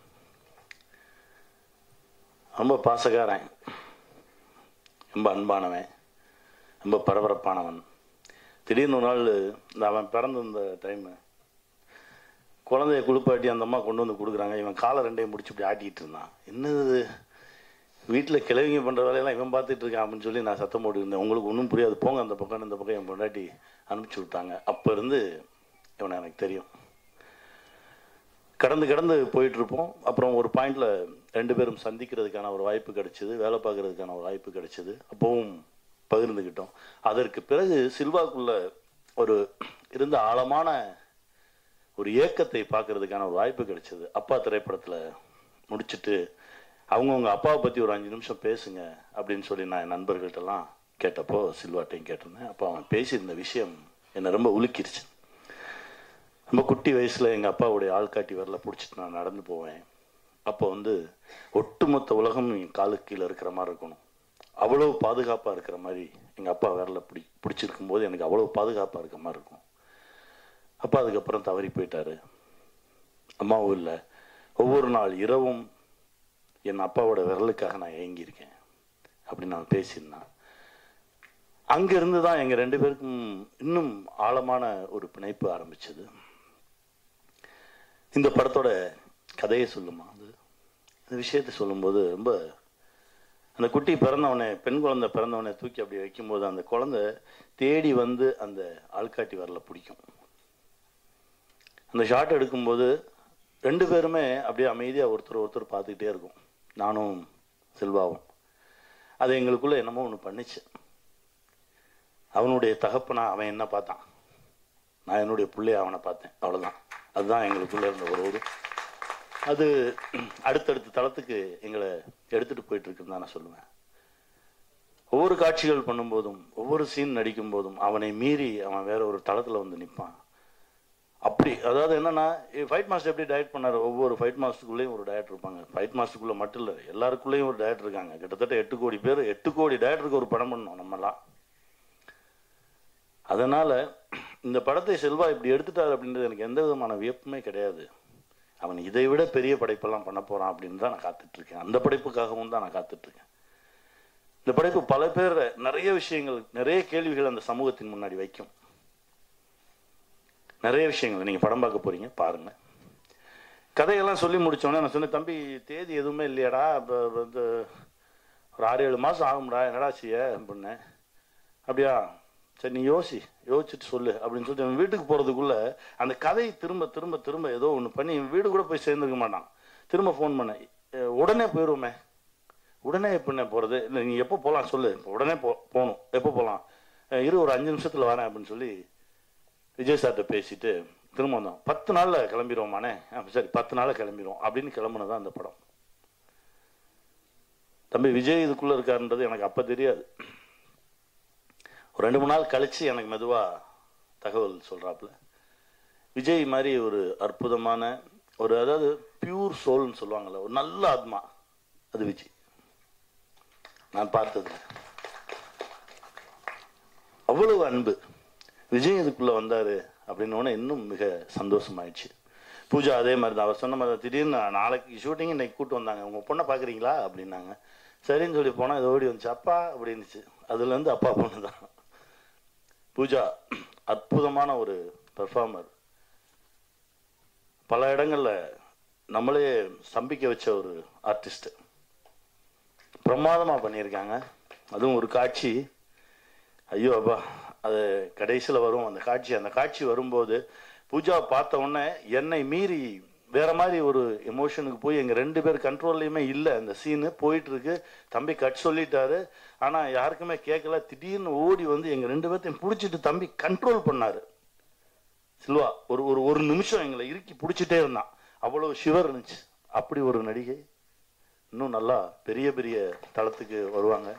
ரொம்ப பாசக்காரன் ரொம்ப அன்பானவன் ரொம்ப பரபரப்பானவன் திடீர்னு ஒரு நாள் இந்த அவன் பிறந்திருந்த டைமு குழந்தைய குளிப்பாட்டி அந்த அம்மா கொண்டு வந்து கொடுக்குறாங்க இவன் காலை ரெண்டையும் முடிச்சு இப்படி ஆட்டிக்கிட்டு இருந்தான் என்னது வீட்டில் கிழவிங்க பண்ணுற வேலையெல்லாம் இவன் பார்த்துட்டு இருக்கான் அப்படின்னு சொல்லி நான் சத்தம் போட்டு இருந்தேன் உங்களுக்கு ஒன்றும் புரியாது போங்க அந்த பக்கம் இந்த பக்கம் என் பொண்டாட்டி அனுப்பிச்சி விட்டாங்க அப்போ இருந்து இவனை எனக்கு தெரியும் கடந்து கடந்து போயிட்டு இருப்போம் அப்புறம் ஒரு பாயிண்ட்ல ரெண்டு பேரும் சந்திக்கிறதுக்கான ஒரு வாய்ப்பு கிடைச்சது வேலை பார்க்கறதுக்கான ஒரு வாய்ப்பு கிடைச்சது அப்பவும் பகிர்ந்துக்கிட்டோம் அதற்கு பிறகு சில்வாக்குள்ள ஒரு இருந்த ஆழமான ஒரு ஏக்கத்தை பார்க்கறதுக்கான ஒரு வாய்ப்பு கிடைச்சது அப்பா திரைப்படத்துல முடிச்சிட்டு அவங்கவுங்க அப்பாவை பத்தி ஒரு அஞ்சு நிமிஷம் பேசுங்க அப்படின்னு சொல்லி நான் என் நண்பர்கள்ட்டெல்லாம் கேட்டப்போ சில்வாட்டையும் கேட்டிருந்தேன் அப்போ அவன் பேசியிருந்த விஷயம் என்னை ரொம்ப உலுக்கிருச்சு ரொம்ப குட்டி வயசுல எங்க அப்பாவுடைய ஆள்காட்டி விரல பிடிச்சிட்டு நான் நடந்து போவேன் அப்போ வந்து ஒட்டுமொத்த உலகம் என் காலுக்கு கீழே இருக்கிற மாதிரி இருக்கணும் அவ்வளவு பாதுகாப்பா இருக்கிற மாதிரி எங்க அப்பா விரல பிடி பிடிச்சிருக்கும் போது எனக்கு அவ்வளவு பாதுகாப்பா இருக்க மாதிரி இருக்கும் அப்பா அதுக்கப்புறம் தவறி போயிட்டாரு அம்மாவும் இல்லை ஒவ்வொரு நாள் இரவும் என் அப்பாவோட விரலுக்காக நான் ஏங்கியிருக்கேன் அப்படின்னு நான் பேசியிருந்தேன் அங்கிருந்து தான் எங்க ரெண்டு பேருக்கும் இன்னும் ஆழமான ஒரு பிணைப்பு ஆரம்பிச்சது இந்த படத்தோட கதையை சொல்லுமா அது இந்த விஷயத்தை சொல்லும்போது ரொம்ப அந்த குட்டி பிறந்தவனே பெண் குழந்தை பிறந்தவனே தூக்கி அப்படி வைக்கும்போது அந்த குழந்தை தேடி வந்து அந்த ஆள்காட்டி வரல பிடிக்கும் அந்த ஷாட் எடுக்கும்போது ரெண்டு பேருமே அப்படியே அமைதியாக ஒருத்தர் ஒருத்தர் பார்த்துக்கிட்டே இருக்கும் நானும் செல்வாவும் அது எங்களுக்குள்ள என்னமோ ஒன்று பண்ணுச்சு அவனுடைய தகப்பனா அவன் என்ன பார்த்தான் நான் என்னுடைய பிள்ளைய அவனை பார்த்தேன் அவ்வளோதான் அதுதான் எங்களுக்குள்ள இருந்த ஒரு ஒரு அது அடுத்தடுத்த தளத்துக்கு எங்களை எடுத்துட்டு போயிட்டு இருக்குன்னு தான் நான் சொல்லுவேன் ஒவ்வொரு காட்சிகள் பண்ணும்போதும் ஒவ்வொரு சீன் நடிக்கும் போதும் அவனை மீறி அவன் வேற ஒரு தளத்துல வந்து நிற்பான் அப்படி அதாவது என்னன்னா ஃபைட் மாஸ்டர் எப்படி டயட் பண்ணாரு ஒவ்வொரு ஃபைட் மாஸ்டருக்குள்ளேயும் ஒரு டயட் இருப்பாங்க ஃபைட் மாஸ்டருக்குள்ள மட்டும் இல்லை எல்லாருக்குள்ளேயும் ஒரு டயட் இருக்காங்க கிட்டத்தட்ட எட்டு கோடி பேர் எட்டு கோடி டயட்டருக்கு ஒரு படம் பண்ணோம் நம்மலாம் அதனால இந்த படத்தை செல்வா இப்படி எடுத்துட்டாரு அப்படின்றது எனக்கு எந்த விதமான வியப்புமே கிடையாது அவன் இதை விட பெரிய படைப்பெல்லாம் பண்ண போறான் அப்படின்னு தான் நான் காத்துட்டு இருக்கேன் அந்த படைப்புக்காகவும் தான் நான் காத்துட்டு இருக்கேன் இந்த படைப்பு பல பேர் நிறைய விஷயங்கள் நிறைய கேள்விகள் அந்த சமூகத்தின் முன்னாடி வைக்கும் நிறைய விஷயங்கள் நீங்க படம் பார்க்க போறீங்க பாருங்க கதையெல்லாம் சொல்லி முடிச்சோடனே நான் சொன்னேன் தம்பி தேதி எதுவுமே இல்லையாடா இப்போ வந்து ஒரு ஆறு ஏழு மாசம் ஆகும்டா என்னடா செய்ய அப்படின்னேன் அப்படியா சரி நீ யோசி யோசிச்சுட்டு சொல்லு அப்படின்னு சொல்லிட்டு இவன் வீட்டுக்கு போகிறதுக்குள்ள அந்த கதை திரும்ப திரும்ப திரும்ப ஏதோ ஒன்று பண்ணி இவன் வீடு கூட போய் சேர்ந்துக்க மாட்டான் திரும்ப ஃபோன் பண்ணேன் "அஹ், உடனே போயிடுவோமே உடனே எப்படிண்ணே போகிறது இல்லை நீ எப்போ போகலாம் சொல்லு இப்போ உடனே போ போகணும் எப்போ போகலாம் இரு ஒரு அஞ்சு நிமிஷத்தில் வரேன் அப்படின்னு சொல்லி விஜய் சார்கிட்ட பேசிட்டு திரும்ப வந்தோம் பத்து நாளில் கிளம்பிடுவோமாண்ணே ஆ, சரி பத்து நாளில் கிளம்பிடுவோம் அப்படின்னு கிளம்புனது அந்த படம் தம்பி விஜய் இதுக்குள்ளே இருக்காருன்றது எனக்கு அப்போ தெரியாது ஒரு ரெண்டு மூணு நாள் கழிச்சு எனக்கு மெதுவாக தகவல் சொல்கிறாப்புல விஜய் மாதிரி ஒரு அற்புதமான ஒரு அதாவது பியூர் சோல்னு சொல்லுவாங்கல்ல ஒரு நல்ல ஆத்மா அது விஜய் நான் பார்த்தது அவ்வளவு அன்பு விஜய் இதுக்குள்ள வந்தாரு அப்படின்னு இன்னும் மிக சந்தோஷமாயிடுச்சு பூஜா அதே மாதிரி தான் அவர் சொன்ன மாதிரி தான். திடீர்னு நாளைக்கு ஷூட்டிங் இன்னைக்கு கூட்டு வந்தாங்க உங்க பொண்ணை பார்க்குறீங்களா அப்படின்னாங்க சரின்னு சொல்லி போனால் இது ஓடி வந்துச்சு அப்பா அப்படின்னுச்சு அதுலேருந்து அப்பா பொண்ணு தான் பூஜா அற்புதமான ஒரு பெர்ஃபார்மர் பல இடங்கள்ல நம்மளே ஸ்தம்பிக்க வச்ச ஒரு ஆர்டிஸ்ட் பிரமாதமா பண்ணியிருக்காங்க அதுவும் ஒரு காட்சி ஐயோ அப்பா அது கடைசியில் வரும் அந்த காட்சி அந்த காட்சி வரும்போது பூஜா பார்த்த உடனே என்னை மீறி வேற மாதிரி ஒரு எமோஷனுக்கு போய் எங்க ரெண்டு பேர் கண்ட்ரோல்லையுமே இல்லை அந்த சீனு போயிட்டு இருக்கு தம்பி கட் சொல்லிட்டாரு ஆனா யாருக்குமே கேட்கல திடீர்னு ஓடி வந்து எங்க ரெண்டு பேர்த்தையும் பிடிச்சிட்டு தம்பி கண்ட்ரோல் பண்ணாரு சில்வா ஒரு ஒரு ஒரு நிமிஷம் எங்களை இறுக்கி பிடிச்சிட்டே இருந்தான் அவ்வளவு ஷிவர் இருந்துச்சு அப்படி ஒரு நடிகை இன்னும் நல்லா பெரிய பெரிய தளத்துக்கு வருவாங்க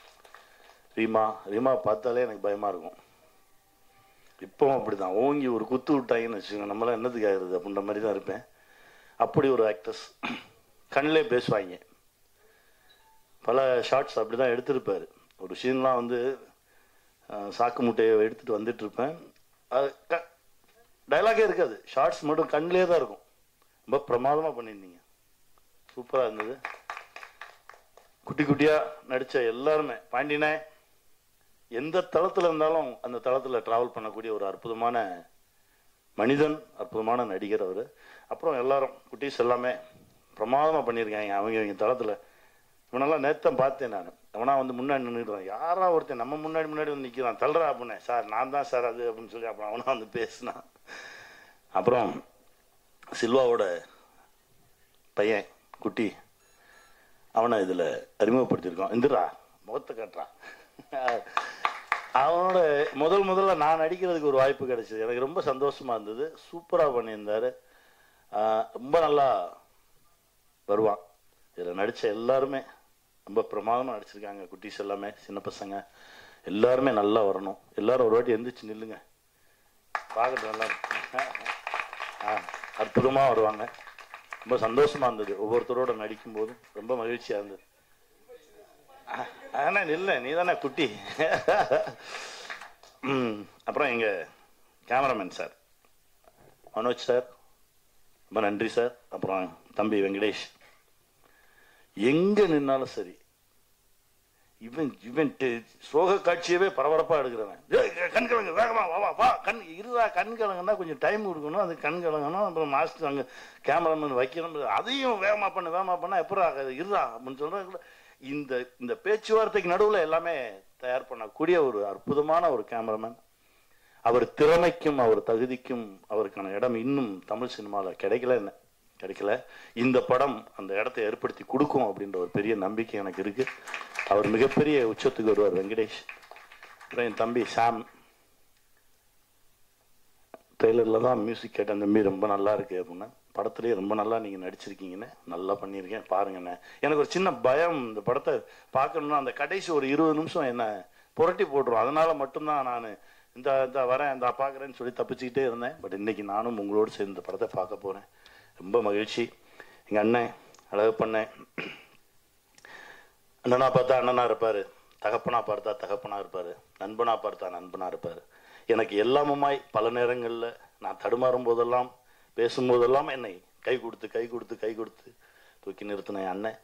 ரீமா ரீமா பார்த்தாலே எனக்கு பயமா இருக்கும் இப்பவும் அப்படிதான் ஓங்கி ஒரு குத்து விட்டாங்கன்னு வச்சுக்கோங்க நம்மளாம் என்னத்துக்கு ஆகுது அப்படின்ற மாதிரி தான் இருப்பேன் அப்படி ஒரு ஆக்டர்ஸ் கண்ணிலே பேசுவாங்க பல ஷார்ட்ஸ் அப்படி தான் எடுத்திருப்பாரு ஒரு சீன்லாம் வந்து அஹ், சாக்கு முட்டையை எடுத்துட்டு வந்துட்டு இருப்பேன் அது க டைலாகே இருக்காது ஷார்ட்ஸ் மட்டும் கண்ணிலே தான் இருக்கும் ரொம்ப பிரமாதமாக பண்ணியிருந்தீங்க சூப்பராக இருந்தது குட்டி குட்டியாக நடித்த எல்லாருமே பாண்டினே எந்த தளத்தில் இருந்தாலும் அந்த தளத்தில் ட்ராவல் பண்ணக்கூடிய ஒரு அற்புதமான மனிதன் அற்புதமான நடிகர் அவர் அப்புறம் எல்லாரும் குட்டீஸ் எல்லாமே பிரமாதமாக பண்ணியிருக்காங்க அவங்க இவங்க தளத்தில் இவனெல்லாம் நேத்தம் பார்த்தேன் நான் அவனா வந்து முன்னாடி நின்றுடுறான் யாரா ஒருத்தன் நம்ம முன்னாடி முன்னாடி வந்து நிற்கிறான் தள்ளுறா அப்படின்னே சார் நான் தான் சார் அது அப்படின்னு சொல்லி அப்புறம் அவனா வந்து பேசினான் அப்புறம் சில்வாவோட பையன் குட்டி அவனை இதில் அறிமுகப்படுத்தியிருக்கான் இந்திரா முகத்தை காட்டுறான் அவனோட முதல் முதல்ல நான் நடிக்கிறதுக்கு ஒரு வாய்ப்பு கிடைச்சது எனக்கு ரொம்ப சந்தோஷமா இருந்தது சூப்பராக பண்ணியிருந்தாரு ஆஹ் ரொம்ப நல்லா வருவான் இதில் நடித்த எல்லாருமே ரொம்ப பிரமாதமாக நடிச்சிருக்காங்க குட்டீஸ் எல்லாமே சின்ன பசங்க எல்லாருமே நல்லா வரணும் எல்லாரும் ஒரு வாட்டி எந்திரிச்சு நில்லுங்க பார்க்கட்டும் எல்லாரும் ஆ அற்புதமாக வருவாங்க ரொம்ப சந்தோஷமா இருந்தது ஒவ்வொருத்தரோட நடிக்கும் போதும் ரொம்ப மகிழ்ச்சியா இருந்தது ஆனா இல்லை நீ தானே குட்டி ம், அப்புறம் எங்க கேமராமேன் சார் மனோஜ் சார் ரொம்ப நன்றி சார் அப்புறம் தம்பி வெங்கடேஷ் எங்க நின்னாலும் சரி இவன் இவன் டெ- சோக காட்சியவே பரபரப்பா எடுக்கிறவன் ஏய், கண் கலங்க வேகமா வா வா வா கண் இருதா கண் கலங்கன்னா கொஞ்சம் டைம் கொடுக்கணும் அது கண் கலங்கணும் அப்புறம் மாஸ்டர் அங்கே கேமராமேன் வைக்கணும் அதையும் வேகமா பண்ணு வேகமா பண்ணா எப்பறம் ஆகாது இருதா அப்படின்னு சொல்றாங்க இந்த இந்த பேச்சுவார்த்தைக்கு நடுவில் எல்லாமே தயார் பண்ணக்கூடிய ஒரு அற்புதமான ஒரு கேமராமேன் அவர் திறமைக்கும் அவர் தகுதிக்கும் அவருக்கான இடம் இன்னும் தமிழ் சினிமாவில் கிடைக்கல என்ன கிடைக்கல இந்த படம் அந்த இடத்தை ஏற்படுத்தி கொடுக்கும் அப்படின்ற ஒரு பெரிய நம்பிக்கை எனக்கு இருக்கு அவர் மிகப்பெரிய உச்சத்துக்கு வருவார் வெங்கடேஷ் அப்புறம் என் தம்பி சாம் ட்ரெய்லரில் தான் மியூசிக் கேட்டேன் தம்பி ரொம்ப நல்லா இருக்கு அப்படின்னா படத்துலேயே ரொம்ப நல்லா நீங்கள் நடிச்சிருக்கீங்கன்னு நல்லா பண்ணியிருக்கேன் பாருங்கண்ணே எனக்கு ஒரு சின்ன பயம் இந்த படத்தை பார்க்கணும்னா அந்த கடைசி ஒரு இருபது நிமிஷம் என்ன புரட்டி போட்டுரும் அதனால மட்டும்தான் நான் இந்த இந்த வரேன் இந்த பார்க்குறேன்னு சொல்லி தப்பிச்சுக்கிட்டே இருந்தேன் பட் இன்னைக்கு நானும் உங்களோடு சேர்ந்து இந்த படத்தை பார்க்க போகிறேன் ரொம்ப மகிழ்ச்சி எங்கள் அண்ணன் அழகு பண்ணேன் அண்ணனா பார்த்தா அண்ணனா இருப்பார் தகப்பனா பார்த்தா தகப்பனா இருப்பார் நண்பனா பார்த்தா நண்பனா இருப்பார் எனக்கு எல்லாமுமாய் பல நேரங்களில் நான் தடுமாறும் போதெல்லாம் பேசும்போதெல்லாம் என்னை கை கொடுத்து கை கொடுத்து கை கொடுத்து தூக்கி நிறுத்தின என் அண்ணன்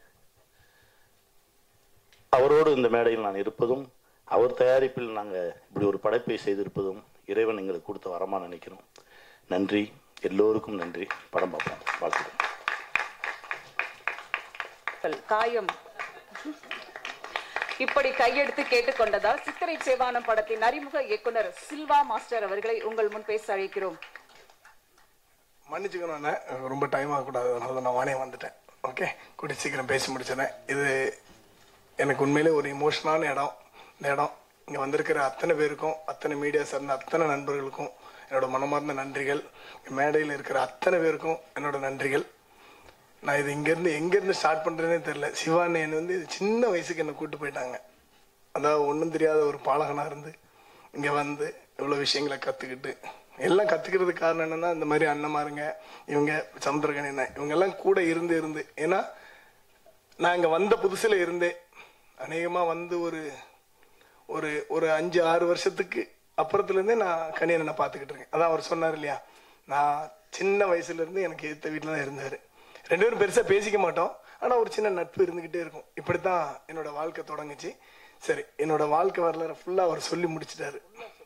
அவரோடு இந்த மேடையில் நான் இருப்பதும் அவர் தயாரிப்பில் நாங்கள் இப்படி ஒரு படைப்பை செய்திருப்பதும் இறைவன் எங்களுக்கு கொடுத்த வரமா நினைக்கிறோம் நன்றி எல்லோருக்கும் நன்றி படம் பார்ப்போம் வாழ்த்துக்கிறேன் காயம் இப்படி கையெடுத்து கேட்டுக்கொண்டதால் சித்திரை சேவானம் படத்தின் அறிமுக இயக்குனர் சில்வா மாஸ்டர் அவர்களை உங்கள் முன் பேச அழைக்கிறோம் மன்னிச்சுக்கணும் அண்ணே. ரொம்ப டைம் ஆகக்கூடாது அதனால தான் நான் வானே வந்துட்டேன் ஓகே கூடி சீக்கிரம் பேசி முடிச்சிடறேன் இது எனக்கு உண்மையிலே ஒரு இமோஷனான இடம் இந்த இடம் இங்கே வந்திருக்கிற அத்தனை பேருக்கும் அத்தனை மீடியா சார்ந்த அத்தனை நண்பர்களுக்கும் என்னோட மனமார்ந்த நன்றிகள் மேடையில் இருக்கிற அத்தனை பேருக்கும் என்னோட நன்றிகள் நான் இது இங்கேருந்து எங்கேருந்து ஸ்டார்ட் பண்ணுறதுனே தெரில சிவானி என்னை வந்து சின்ன வயசுக்கு என்னை கூப்பிட்டு போயிட்டாங்க அதாவது ஒன்றும் தெரியாத ஒரு பாலகனாக இருந்து இங்கே வந்து இவ்வளோ விஷயங்களை கற்றுக்கிட்டு எல்லாம் கற்றுக்கிறதுக்கு காரணம் என்னென்னா இந்த மாதிரி அண்ணமாருங்க இவங்க சமுத்திரகன் என்ன இவங்கெல்லாம் கூட இருந்து இருந்து ஏன்னா நான் இங்கே வந்த புதுசில் இருந்தே அநேகமாக வந்து ஒரு ஒரு ஒரு அஞ்சு ஆறு வருஷத்துக்கு அப்புறத்துலேருந்தே நான் கணியனை பார்த்துக்கிட்டு இருக்கேன் அதான் அவர் சொன்னார் இல்லையா நான் சின்ன வயசுலேருந்து எனக்கு எதிர்த்த வீட்டில் தான் இருந்தார் ரெண்டு பேரும் பெருசாக பேசிக்க மாட்டோம் ஆனால் ஒரு சின்ன நட்பு இருந்துக்கிட்டே இருக்கும் இப்படி தான் என்னோட வாழ்க்கை தொடங்குச்சு சரி என்னோட வாழ்க்கை வரலாறு ஃபுல்லாக அவர் சொல்லி முடிச்சிட்டாரு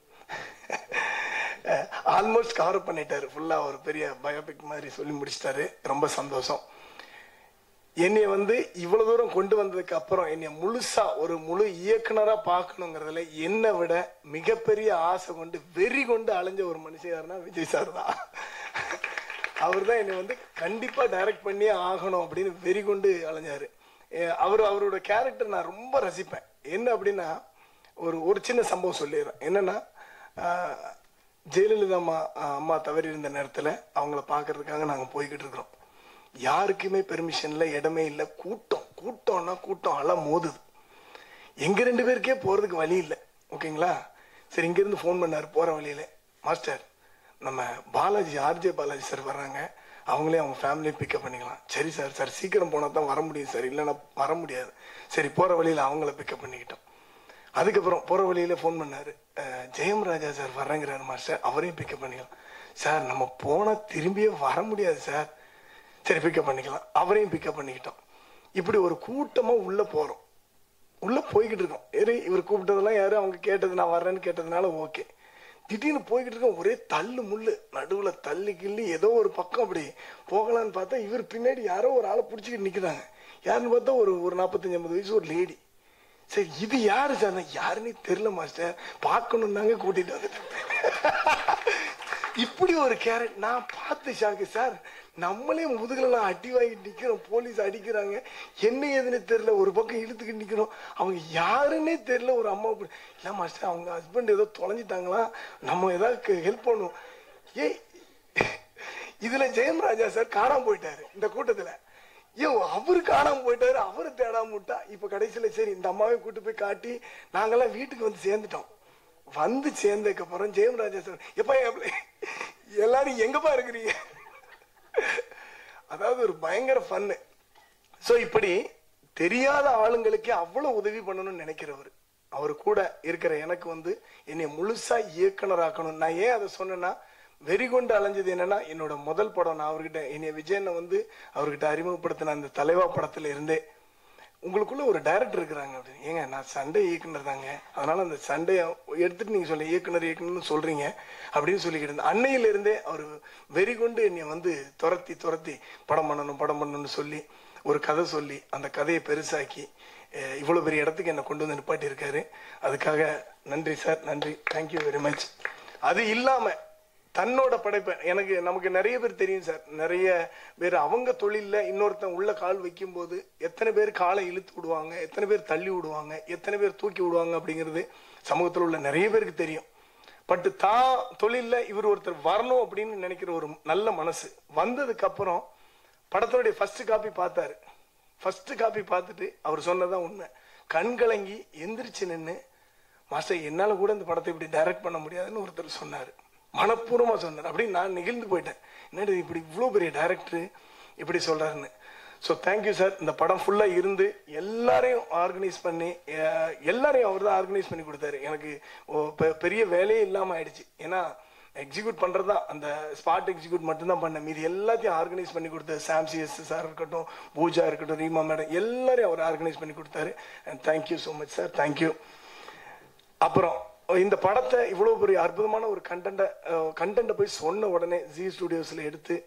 ஆல்மோஸ்ட் கவர் பண்ணிட்டாரு ஃபுல்லாக ஒரு பெரிய பயோபிக் மாதிரி சொல்லி முடிச்சிட்டாரு ரொம்ப சந்தோஷம் என்னைய வந்து இவ்வளவு தூரம் கொண்டு வந்ததுக்கு அப்புறம் என்னைய முழுசா ஒரு முழு இயக்குனரா பார்க்கணுங்கிறதுல என்னை விட மிகப்பெரிய ஆசை கொண்டு வெறி கொண்டு அலைஞ்ச ஒரு மனுஷன் யாருன்னா விஜய் சார் தான் அவர் தான் என்னை வந்து கண்டிப்பா டைரக்ட் பண்ணியே ஆகணும் அப்படின்னு வெறி கொண்டு அலைஞ்சாரு எ- அவர் அவரோட கேரக்டர் நான் ரொம்ப ரசிப்பேன் என்ன அப்படின்னா ஒரு ஒரு சின்ன சம்பவம் சொல்லிடுறேன் என்னன்னா ஆஹ், ஜெயலலிதா அம்மா அம்மா தவறி இருந்த நேரத்தில் அவங்கள பார்க்கறதுக்காக நாங்கள் போய்கிட்டு இருக்கிறோம் யாருக்குமே பெர்மிஷன் இல்லை இடமே இல்லை கூட்டம் கூட்டம்னா கூட்டம் அல மோதுது எங்க ரெண்டு பேருக்கே போறதுக்கு வழி இல்லை ஓகேங்களா சரி இங்கிருந்து ஃபோன் பண்ணாரு போற வழியில மாஸ்டர் நம்ம பாலாஜி ஆர்ஜே பாலாஜி சார் வர்றாங்க அவங்களே அவங்க ஃபேமிலியை பிக்கப் பண்ணிக்கலாம் சரி சார் சார் சீக்கிரம் போனால் தான் வர முடியும் சார் இல்லைன்னா வர முடியாது சரி போற வழியில அவங்கள பிக்கப் பண்ணிக்கிட்டோம் அதுக்கப்புறம் போற வழியில ஃபோன் பண்ணாரு அஹ், ஜெயம் ராஜா சார் வர்றேங்கிறாரு மாஸ்டர் அவரையும் பிக்கப் பண்ணிக்கலாம் சார் நம்ம போனா திரும்பியே வர முடியாது சார் சரி பிக்கப் பண்ணிக்கலாம் அவரையும் பிக்கப் பண்ணிக்கிட்டோம் இப்படி ஒரு கூட்டமா உள்ள போறோம் உள்ள போய்கிட்டு இருக்கோம் ஏறி இவர் கூப்பிட்டதெல்லாம் யாரு அவங்க கேட்டது நான் வர்றேன்னு கேட்டதுனால ஓகே திடீர்னு போய்கிட்டு இருக்கோம் ஒரே தள்ளு முள்ளு நடுவுல தள்ளி கிள்ளி ஏதோ ஒரு பக்கம் அப்படி போகலான்னு பார்த்தா இவர் பின்னாடி யாரோ ஒரு ஆளை பிடிச்சிக்கிட்டு நிக்கிறாங்க யாருன்னு பார்த்தா ஒரு ஒரு நாற்பத்தஞ்சு ஐம்பது வயசு ஒரு லேடி சரி இது யாரு சார் நான் யாருன்னே தெரியல மாஸ்டர் பார்க்கணும்னாங்க கூட்டிட்டு வந்துட்டேன் இப்படி ஒரு கேரட் நான் பார்த்து ஷாக்கு சார் நம்மளே முதுகுலாம் அடி வாங்கிட்டு நிக்கிறோம் போலீஸ் அடிக்கிறாங்க என்ன ஏதுன்னு தெரியல ஒரு பக்கம் இழுத்துக்கிட்டு நிக்கிறோம் அவங்க யாருன்னே தெரியல ஒரு அம்மா இப்படி இல்ல மாஸ்டர் அவங்க ஹஸ்பண்ட் ஏதோ தொலைஞ்சிட்டாங்களா நம்ம ஏதாவது ஹெல்ப் பண்ணுவோம் ஏய் இதுல ஜெயம் ராஜா சார் காணாம போயிட்டாரு இந்த கூட்டத்துல ஐயோ அவரு காணாம போயிட்டாரு அவரு தேடாம விட்டா இப்ப கடைசியில சரி இந்த அம்மாவை கூட்டு போய் காட்டி நாங்கெல்லாம் வீட்டுக்கு வந்து சேர்ந்துட்டோம் வந்து சேர்ந்ததுக்கு அப்புறம் ஜெயம் ராஜா சார் எப்ப எல்லாரும் எங்கப்பா இருக்கிறீங்க அதாவது ஒரு பயங்கர ஃபன்னு சோ இப்படி தெரியாத ஆளுங்களுக்கே அவ்வளவு உதவி பண்ணணும்னு நினைக்கிறவர் அவர் கூட இருக்கிற எனக்கு வந்து என்னை முழுசா இயக்குனராக்கணும் நான் ஏன் அதை சொன்னேன்னா வெறி கொண்டு அலைஞ்சது என்னன்னா என்னோட முதல் படம் நான் அவர்கிட்ட என்னைய விஜயனை வந்து அவர்கிட்ட அறிமுகப்படுத்தின அந்த தலைவா படத்துல இருந்தே உங்களுக்குள்ள ஒரு டைரக்டர் இருக்கிறாங்க அப்படின்னு ஏங்க நான் சண்டை இயக்குனர் தாங்க அதனால அந்த சண்டையை எடுத்துட்டு நீங்க சொல்ல இயக்குனர் இயக்குனர்னு சொல்றீங்க அப்படின்னு சொல்லிக்கிட்டு இருந்தேன் அன்னையில இருந்தே அவர் வெறி கொண்டு என்னை வந்து துரத்தி துரத்தி படம் பண்ணணும் படம் பண்ணணும்னு சொல்லி ஒரு கதை சொல்லி அந்த கதையை பெருசாக்கி அஹ், இவ்வளவு பெரிய இடத்துக்கு என்னை கொண்டு வந்து நிப்பாட்டி இருக்காரு அதுக்காக நன்றி சார் நன்றி தேங்க்யூ வெரி மச் அது இல்லாம தன்னோட படைப்பை எனக்கு நமக்கு நிறைய பேர் தெரியும் சார் நிறைய பேர் அவங்க தொழில்ல இன்னொருத்தன் உள்ள கால் வைக்கும்போது எத்தனை பேர் காலை இழுத்து விடுவாங்க எத்தனை பேர் தள்ளி விடுவாங்க எத்தனை பேர் தூக்கி விடுவாங்க அப்படிங்கிறது சமூகத்தில் உள்ள நிறைய பேருக்கு தெரியும் பட் தான் தொழில்ல இவர் ஒருத்தர் வரணும் அப்படின்னு நினைக்கிற ஒரு நல்ல மனசு வந்ததுக்கு அப்புறம் படத்தோடைய ஃபர்ஸ்ட் காப்பி பார்த்தாரு ஃபர்ஸ்ட் காப்பி பார்த்துட்டு அவர் சொன்னதான் உண்மை கண் கலங்கி எந்திரிச்சு நின்று மாஸ்டர் என்னால கூட இந்த படத்தை இப்படி டைரக்ட் பண்ண முடியாதுன்னு ஒருத்தர் சொன்னாரு மனப்பூர்வமா சொன்னார் அப்படின்னு நான் நெகிழ்ந்து போயிட்டேன் என்னடி இப்படி இவ்வளோ பெரிய டைரக்டர் இப்படி சொல்றாருன்னு ஸோ தேங்க்யூ சார் இந்த படம் ஃபுல்லாக இருந்து எல்லாரையும் ஆர்கனைஸ் பண்ணி அஹ், எல்லாரையும் அவர் தான் ஆர்கனைஸ் பண்ணி கொடுத்தாரு எனக்கு ஓ, பெ- பெரிய வேலையே இல்லாமல் ஆயிடுச்சு ஏன்னா எக்ஸிக்யூட் பண்ணுறது தான் அந்த ஸ்பாட் எக்ஸிக்யூட் மட்டும்தான் பண்ணேன் மீதி எல்லாத்தையும் ஆர்கனைஸ் பண்ணி கொடுத்தாரு சாம் சிஎஸ் சார் இருக்கட்டும் பூஜா இருக்கட்டும் ரீமா மேடம் எல்லாரையும் அவர் ஆர்கனைஸ் பண்ணி கொடுத்தாரு and thank you so much sir thank you அப்புறம் இந்த படத்தை இவ்வளவு பெரிய அற்புதமான ஒரு கண்டென்ட்டை கண்டென்ட்டை போய் சொன்ன உடனே ஜி ஸ்டுடியோஸ்ல எடுத்து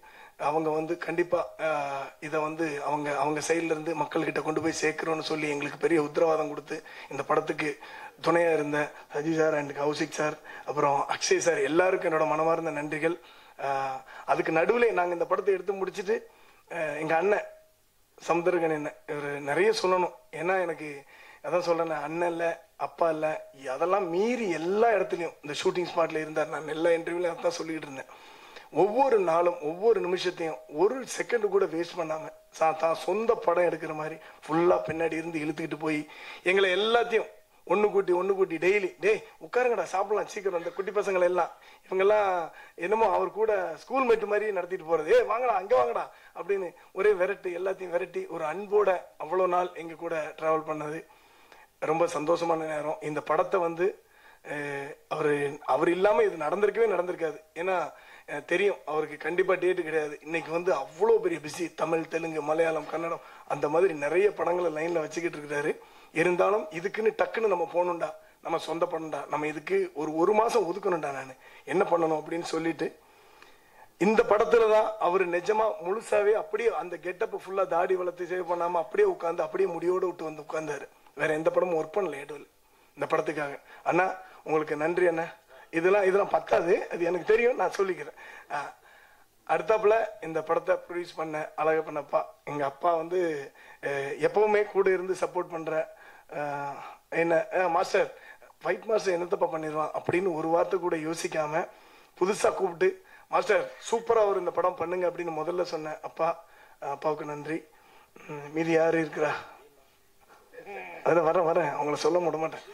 அவங்க வந்து கண்டிப்பாக இதை வந்து அவங்க அவங்க சைடுல இருந்து மக்கள்கிட்ட கொண்டு போய் சேர்க்குறோன்னு சொல்லி எங்களுக்கு பெரிய உத்தரவாதம் கொடுத்து இந்த படத்துக்கு துணையாக இருந்த Saji sir and Kaushik sir அப்புறம் அக்ஷய் சார் எல்லாருக்கும் என்னோட மனமார்ந்த நன்றிகள் ஆஹ் அதுக்கு நடுவில் நாங்கள் இந்த படத்தை எடுத்து முடிச்சுட்டு எங்கள் அண்ணன் சமுத்திரகன் என்ன இவர் நிறைய சொல்லணும் ஏன்னா எனக்கு அதான் சொல்றேன் அண்ணன் இல்லை அப்பா இல்லை அதெல்லாம் மீறி எல்லா இடத்துலையும் இந்த ஷூட்டிங் ஸ்பாட்ல இருந்தார் நான் எல்லா இன்டர்வியூலையும் அதான் சொல்லிக்கிட்டு இருந்தேன் ஒவ்வொரு நாளும் ஒவ்வொரு நிமிஷத்தையும் ஒரு செகண்ட் கூட வேஸ்ட் பண்ணாம சா- தான் சொந்த படம் எடுக்கிற மாதிரி ஃபுல்லா பின்னாடி இருந்து இழுத்துக்கிட்டு போய் எங்களை எல்லாத்தையும் ஒன்று கூட்டி ஒன்று கூட்டி டெய்லி டேய் உட்காருங்கடா சாப்பிடலாம் சீக்கிரம் இந்த குட்டி பசங்களை எல்லாம் இவங்கெல்லாம் என்னமோ அவர் கூட ஸ்கூல் மேட்டு மாதிரி நடத்திட்டு போறது ஏ வாங்கடா அங்கே வாங்கடா அப்படின்னு ஒரே விரட்டு எல்லாத்தையும் விரட்டி ஒரு அன்போட அவ்வளோ நாள் எங்க கூட டிராவல் பண்ணது ரொம்ப சந்தோஷமான நேரம் இந்த படத்தை வந்து அஹ், அவரு அவர் இல்லாம இது நடந்திருக்கவே நடந்திருக்காது ஏன்னா அஹ், தெரியும் அவருக்கு கண்டிப்பா டேட்டு கிடையாது இன்னைக்கு வந்து அவ்வளோ பெரிய பிஸி தமிழ் தெலுங்கு மலையாளம் கன்னடம் அந்த மாதிரி நிறைய படங்களை லைன்ல வச்சுக்கிட்டு இருக்கிறாரு இருந்தாலும் இதுக்குன்னு டக்குன்னு நம்ம போகணும்டா நம்ம சொந்த பண்ணண்டா நம்ம இதுக்கு ஒரு ஒரு மாசம் ஒதுக்கணும்டா நான் என்ன பண்ணணும் அப்படின்னு சொல்லிட்டு இந்த படத்துல தான் அவர் நிஜமா முழுசாவே அப்படியே அந்த கெட்டப் ஃபுல்லா தாடி வளர்த்து சேவ் பண்ணாம அப்படியே உட்காந்து அப்படியே முடியோட விட்டு வந்து உட்கார்ந்தாரு வேற எந்த படமும் ஒர்க் பண்ணல ஏடுவல் இந்த படத்துக்காக அண்ணா உங்களுக்கு நன்றி அண்ணா இதெல்லாம் இதெல்லாம் பத்தாது அது எனக்கு தெரியும் நான் சொல்லிக்கிறேன் ஆஹ், அடுத்தாப்புல இந்த படத்தை ப்ரொடியூஸ் பண்ண அழகப்பன் அப்பா எங்க அப்பா வந்து அஹ், எப்பவுமே கூட இருந்து சப்போர்ட் பண்ற அஹ், என்ன அஹ், மாஸ்டர் ஃபைட் மாஸ்டர் என்னத்தப்பா பண்ணிடுவான் அப்படின்னு ஒரு வார்த்தை கூட யோசிக்காம புதுசா கூப்பிட்டு மாஸ்டர் சூப்பரா ஒரு இந்த படம் பண்ணுங்க அப்படின்னு முதல்ல சொன்னேன் அப்பா அஹ், அப்பாவுக்கு நன்றி உம், மீதி யாரு இருக்கிறா அதில் வரேன் வரேன் அவங்கள சொல்ல விட மாட்டேன்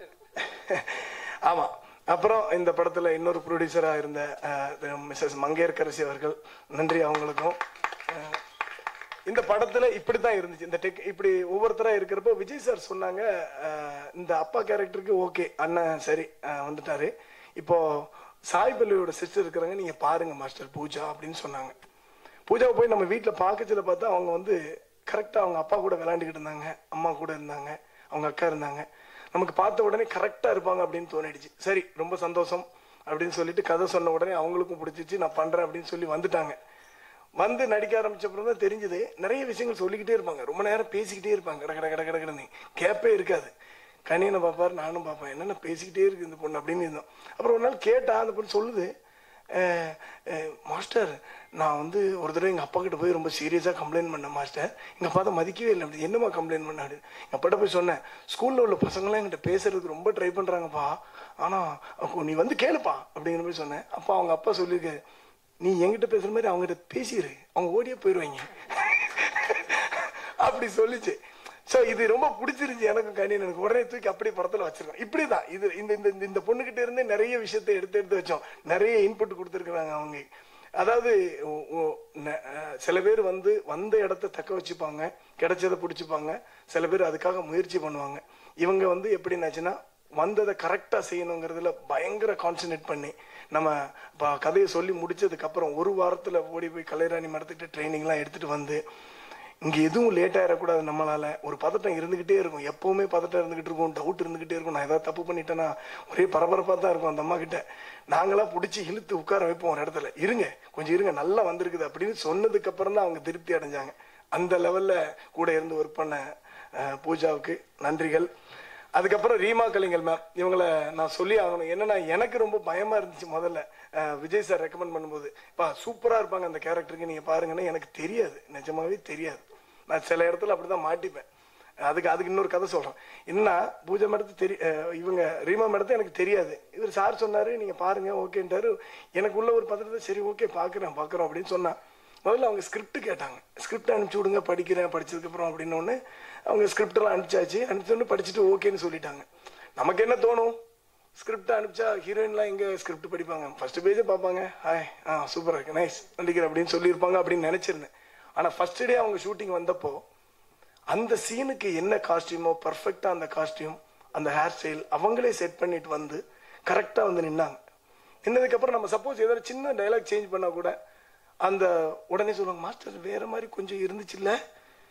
ஆமா அப்புறம் இந்த படத்துல இன்னொரு ப்ரொடியூசரா இருந்த மிஸ்ஸஸ் மங்கையர்கரசி அவர்கள் நன்றி அவங்களுக்கும் அஹ், இந்த படத்துல இப்படித்தான் இருந்துச்சு இந்த டெக் இப்படி ஒவ்வொருத்தரா இருக்கிறப்போ விஜய் சார் சொன்னாங்க அஹ், இந்த அப்பா கேரக்டருக்கு ஓகே அண்ணன் சரி அஹ், வந்துட்டாரு இப்போ சாய் பல்லியோட சிஸ்டர் இருக்கிறாங்க நீங்க பாருங்க மாஸ்டர் பூஜா அப்படின்னு சொன்னாங்க பூஜாவை போய் நம்ம வீட்டில் பார்க்கச்சில பார்த்தா அவங்க வந்து கரெக்டாக அவங்க அப்பா கூட விளையாண்டுக்கிட்டு இருந்தாங்க அம்மா கூட இருந்தாங்க அவங்க அக்கா இருந்தாங்க நமக்கு பார்த்த உடனே கரெக்டாக இருப்பாங்க அப்படின்னு தோணிடுச்சு சரி ரொம்ப சந்தோஷம் அப்படின்னு சொல்லிட்டு கதை சொன்ன உடனே அவங்களுக்கும் பிடிச்சிச்சு நான் பண்ணுறேன் அப்படின்னு சொல்லி வந்துட்டாங்க வந்து நடிக்க ஆரம்பிச்ச அப்புறம் தான் தெரிஞ்சது நிறைய விஷயங்கள் சொல்லிக்கிட்டே இருப்பாங்க ரொம்ப நேரம் பேசிக்கிட்டே இருப்பாங்க கட கட கட கட கடன்னு கேப்பே இருக்காது கனியனை பார்ப்பாரு நானும் பார்ப்பேன் என்னென்ன பேசிக்கிட்டே இருக்கு இந்த பொண்ணு அப்படின்னு இருந்தோம் அப்புறம் ஒரு நாள் கேட்டா அந்த பொண்ணு சொல்லுது "அஹ், அஹ், மாஸ்டர் நான் வந்து ஒரு தடவை எங்கள் அப்பா கிட்ட போய் ரொம்ப சீரியஸாக கம்ப்ளைண்ட் பண்ணேன் மாஸ்டர் எங்கள் அப்பா தான் மதிக்கவே இல்லை அப்படி என்னம்மா கம்ப்ளைண்ட் பண்ணாரு எங்கள் அப்பாட்ட போய் சொன்னேன் ஸ்கூலில் உள்ள பசங்களாம் என்கிட்ட பேசுறதுக்கு ரொம்ப ட்ரை பண்ணுறாங்கப்பா ஆனால் நீ வந்து கேளுப்பா அப்படிங்கிற மாதிரி சொன்னேன் அப்பா அவங்க அப்பா சொல்லியிருக்காரு நீ என்கிட்ட பேசுற மாதிரி அவங்ககிட்ட பேசிடு அவங்க ஓடியே போயிடுவாங்க அப்படி சொல்லிச்சு ஸோ இது ரொம்ப பிடிச்சிருந்துச்சு எனக்கும் கணியன் எனக்கு உடனே தூக்கி அப்படியே படத்துல வச்சிருக்கோம் இப்படிதான் இது இந்த இந்த இந்த- இந்த பொண்ணுகிட்ட இருந்து நிறைய விஷயத்தை எடுத்து எடுத்து வச்சோம் நிறைய இன்புட் கொடுத்துருக்குறாங்க அவங்க அதாவது ஒ- ஒ- ந- அஹ் சில பேர் வந்து வந்த இடத்த தக்க வச்சுப்பாங்க கிடைச்சதை பிடிச்சிப்பாங்க சில பேர் அதுக்காக முயற்சி பண்ணுவாங்க இவங்க வந்து எப்படின்னாச்சுன்னா வந்ததை கரெக்டாக செய்யணுங்கிறதுல பயங்கர கான்சன்ட்ரேட் பண்ணி நம்ம இப்போ கதையை சொல்லி முடிச்சதுக்கு அப்புறம் ஒரு வாரத்தில் ஓடி போய் கலைராணி மரத்துக்கிட்ட ட்ரைனிங்லாம் எடுத்துட்டு வந்து இங்கே எதுவும் லேட் ஆயிடக்கூடாது நம்மளால ஒரு பதட்டம் இருந்துகிட்டே இருக்கும் எப்பவுமே பதட்டம் இருந்துகிட்டு இருக்கும் டவுட் இருந்துகிட்டே இருக்கும் நான் ஏதாவது தப்பு பண்ணிட்டேன்னா ஒரே பரபரப்பாக தான் இருக்கும் அந்த அம்மா கிட்ட நாங்களா பிடிச்சி இழுத்து உட்கார வைப்போம் ஒரு இடத்துல இருங்க கொஞ்சம் இருங்க நல்லா வந்திருக்குது அப்படின்னு சொன்னதுக்கு அப்புறம் தான் அவங்க திருப்தி அடைஞ்சாங்க அந்த லெவல்ல கூட இருந்து ஒர்க் பண்ண அஹ், பூஜாவுக்கு நன்றிகள் அதுக்கப்புறம் ரீமா கலிங்கல் மேம் இவங்கள நான் சொல்லி ஆகணும் என்னன்னா எனக்கு ரொம்ப பயமா இருந்துச்சு முதல்ல அஹ், விஜய் சார் ரெக்கமெண்ட் பண்ணும்போது பா சூப்பரா இருப்பாங்க அந்த கேரக்டருக்கு நீங்க பாருங்கன்னா எனக்கு தெரியாது நிஜமாவே தெரியாது நான் சில இடத்துல அப்படிதான் மாட்டிப்பேன் அதுக்கு அதுக்கு இன்னொரு கதை சொல்றேன் என்னன்னா பூஜை மேடத்து தெரி அஹ், இவங்க ரீமா மேடத்தை எனக்கு தெரியாது இவர் சார் சொன்னாரு நீங்க பாருங்க ஓகேன்ட்டாரு எனக்கு உள்ள ஒரு பதட்டத்தை சரி ஓகே பாக்குறேன் பாக்குறோம் அப்படின்னு சொன்னா முதல்ல அவங்க ஸ்கிரிப்ட் கேட்டாங்க ஸ்கிரிப்ட் அனுப்பிச்சு விடுங்க படிக்கிறேன் படிச்சதுக்கப்புறம் அப்படின்னு ஒன்று அவங்க ஸ்கிரிப்டெல்லாம் அனுப்பிச்சாச்சு அனுப்பிச்சோன்னு படிச்சுட்டு ஓகேன்னு சொல்லிட்டாங்க நமக்கு என்ன தோணும் ஸ்கிரிப்ட் அனுப்பிச்சா ஹீரோயின்லாம் எங்க ஸ்கிரிப்ட் படிப்பாங்க ஃபர்ஸ்ட் பேஜே பார்ப்பாங்க ஹாய் ஆ சூப்பராக இருக்கு நைஸ் நடிக்கிறேன் அப்படின்னு சொல்லியிருப்பாங்க அப்படின்னு நினைச்சிருந்தேன் ஆனால் ஃபர்ஸ்ட் டே அவங்க ஷூட்டிங் வந்தப்போ அந்த சீனுக்கு என்ன காஸ்டியூமோ பர்ஃபெக்டா அந்த காஸ்டியூம் அந்த ஹேர் ஸ்டைல் அவங்களே செட் பண்ணிட்டு வந்து கரெக்டாக வந்து நின்னாங்க நின்னதுக்கப்புறம் நம்ம சப்போஸ் ஏதாவது சின்ன டைலாக் சேஞ்ச் பண்ணா கூட அந்த உடனே சொல்லுவாங்க மாஸ்டர் வேற மாதிரி கொஞ்சம் இருந்துச்சுல்ல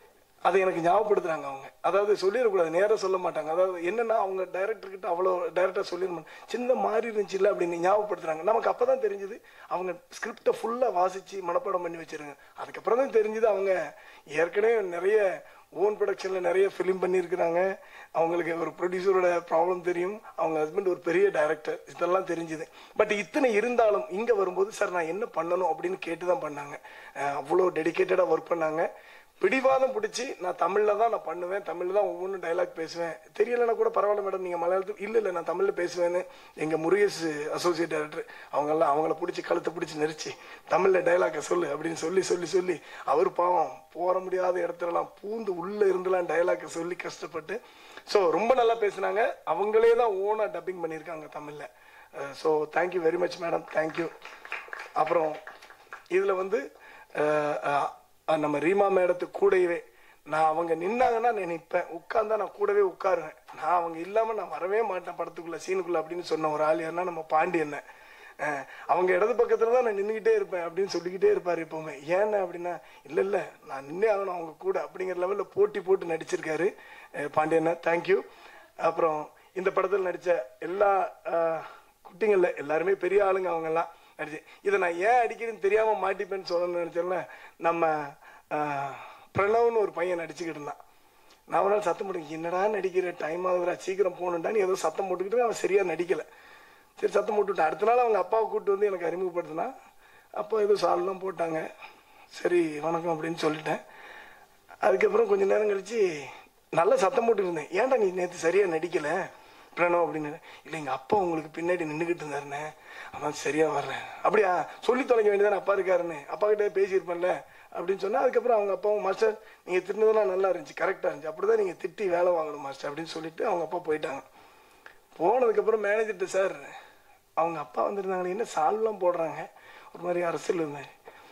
அதை எனக்கு ஞாபகப்படுத்துறாங்க அவங்க அதாவது சொல்லிடக்கூடாது நேரா சொல்ல மாட்டாங்க அதாவது என்னன்னா அவங்க டைரக்டர் கிட்ட அவ்வளோ டைரக்டா சொல்லிட சின்ன மாறி இருந்துச்சு இல்லை அப்படின்னு ஞாபகப்படுத்துறாங்க நமக்கு அப்பதான் தெரிஞ்சது அவங்க ஸ்கிரிப்டை ஃபுல்லா வாசிச்சு மனப்பாடம் பண்ணி வச்சிருங்க அதுக்கப்புறம் தான் தெரிஞ்சது அவங்க ஏற்கனவே நிறைய ஓன் ப்ரொடக்ஷன்ல நிறைய ஃபிலிம் பண்ணியிருக்கிறாங்க அவங்களுக்கு ஒரு ப்ரொடியூசரோட ப்ராப்ளம் தெரியும் அவங்க ஹஸ்பண்ட் ஒரு பெரிய டைரக்டர் இதெல்லாம் தெரிஞ்சுது பட் இத்தனை இருந்தாலும் இங்க வரும்போது சார் நான் என்ன பண்ணணும் அப்படின்னு கேட்டு தான் பண்ணாங்க அஹ் அவ்வளோ டெடிக்கேட்டடா ஒர்க் பண்ணாங்க பிடிவாதம் பிடிச்சி நான் தமிழ்ல தான் நான் பண்ணுவேன் தமிழ்ல தான் ஒவ்வொன்றும் டைலாக் பேசுவேன் தெரியலன்னா கூட பரவாயில்ல மேடம் நீங்க மலையாளத்தில் இல்ல இல்ல நான் தமிழ்ல பேசுவேன்னு எங்க முருகேஷ் அசோசியேட் டைரக்டர் அவங்க எல்லாம் அவங்கள பிடிச்சி கழுத்தை பிடிச்சி நெரிச்சு தமிழ்ல டைலாக சொல்லு அப்படின்னு சொல்லி சொல்லி சொல்லி அவர் பாவம் போற முடியாத இடத்துலலாம் பூந்து உள்ள இருந்துலாம் டைலாக சொல்லி கஷ்டப்பட்டு ஸோ ரொம்ப நல்லா பேசுனாங்க அவங்களே தான் ஓனா டப்பிங் பண்ணியிருக்காங்க தமிழ்ல so thank you very much madam thank you அப்புறம் இதுல வந்து அஹ், அஹ், நம்ம ரீமா மேடத்துக்கு கூடவே நான் அவங்க நின்னாங்கன்னா நான் நிற்பேன் உட்கார்ந்தா நான் கூடவே உட்காருவேன் நான் அவங்க இல்லாம நான் வரவே மாட்டேன் படத்துக்குள்ள சீனுக்குள்ள அப்படின்னு சொன்ன ஒரு ஆள் யாருன்னா நம்ம பாண்டியன் அஹ், அவங்க இடது பக்கத்துல தான் நான் நின்றுக்கிட்டே இருப்பேன் அப்படின்னு சொல்லிக்கிட்டே இருப்பாரு எப்பவுமே ஏன்னு அப்படின்னா இல்ல இல்ல நான் நின்னே ஆகணும் அவங்க கூட அப்படிங்கிற லெவல்ல போட்டி போட்டு நடிச்சிருக்காரு அஹ், பாண்டியன் தேங்க்யூ அப்புறம் இந்த படத்தில் நடிச்ச எல்லா அஹ், குட்டிங்கள்ல எல்லாருமே பெரிய ஆளுங்க அவங்க எல்லாம் நடிச்சு இதை நான் ஏன் அடிக்கிறேன்னு தெரியாம மாட்டிப்பேன்னு சொல்லணும்னு நினைச்சேன்ல நம்ம அஹ், பிரணவ்னு ஒரு பையன் நடிச்சுக்கிட்டு இருந்தான் நான் ஒரு நாள் சத்தம் போட்டு என்னடா நடிக்கிற டைம் ஆகுதுடா சீக்கிரம் போகணுன்டான்னு ஏதோ சத்தம் போட்டுக்கிட்டு அவன் சரியா நடிக்கல சரி சத்தம் போட்டுவிட்டேன் அடுத்த நாள் அவங்க அப்பாவை கூப்பிட்டு வந்து எனக்கு அறிமுகப்படுத்தினா அப்பா ஏதோ சால்லாம் போட்டாங்க சரி வணக்கம் அப்படின்னு சொல்லிட்டேன் அதுக்கப்புறம் கொஞ்ச நேரம் கழிச்சு நல்ல சத்தம் போட்டு இருந்தேன் ஏன்டா நீ நேற்று சரியா நடிக்கல பிரணவ் அப்படின்னு இல்லை எங்க அப்பா உங்களுக்கு பின்னாடி நின்றுகிட்டு இருந்தாருண்ணே அதான் சரியா வர்றேன் அப்படியா சொல்லி தொலைக்க வேண்டியதானே அப்பா இருக்காருன்னு அப்பா கிட்ட பேசியிருப்பேன்ல அப்படின்னு சொன்னா அதுக்கப்புறம் அவங்க அப்பாவும் மாஸ்டர் நீங்க திட்டினதெல்லாம் நல்லா இருந்துச்சு கரெக்டா இருந்துச்சு அப்படிதான் நீங்க திட்டி வேலை வாங்கணும் மாஸ்டர் அப்படின்னு சொல்லிட்டு அவங்க அப்பா போயிட்டாங்க போனதுக்கப்புறம் மேனேஜர்கிட்ட சார் அவங்க அப்பா வந்திருந்தாங்களே என்ன சால்லாம் போடுறாங்க ஒரு மாதிரி அரசியல் மாதிரி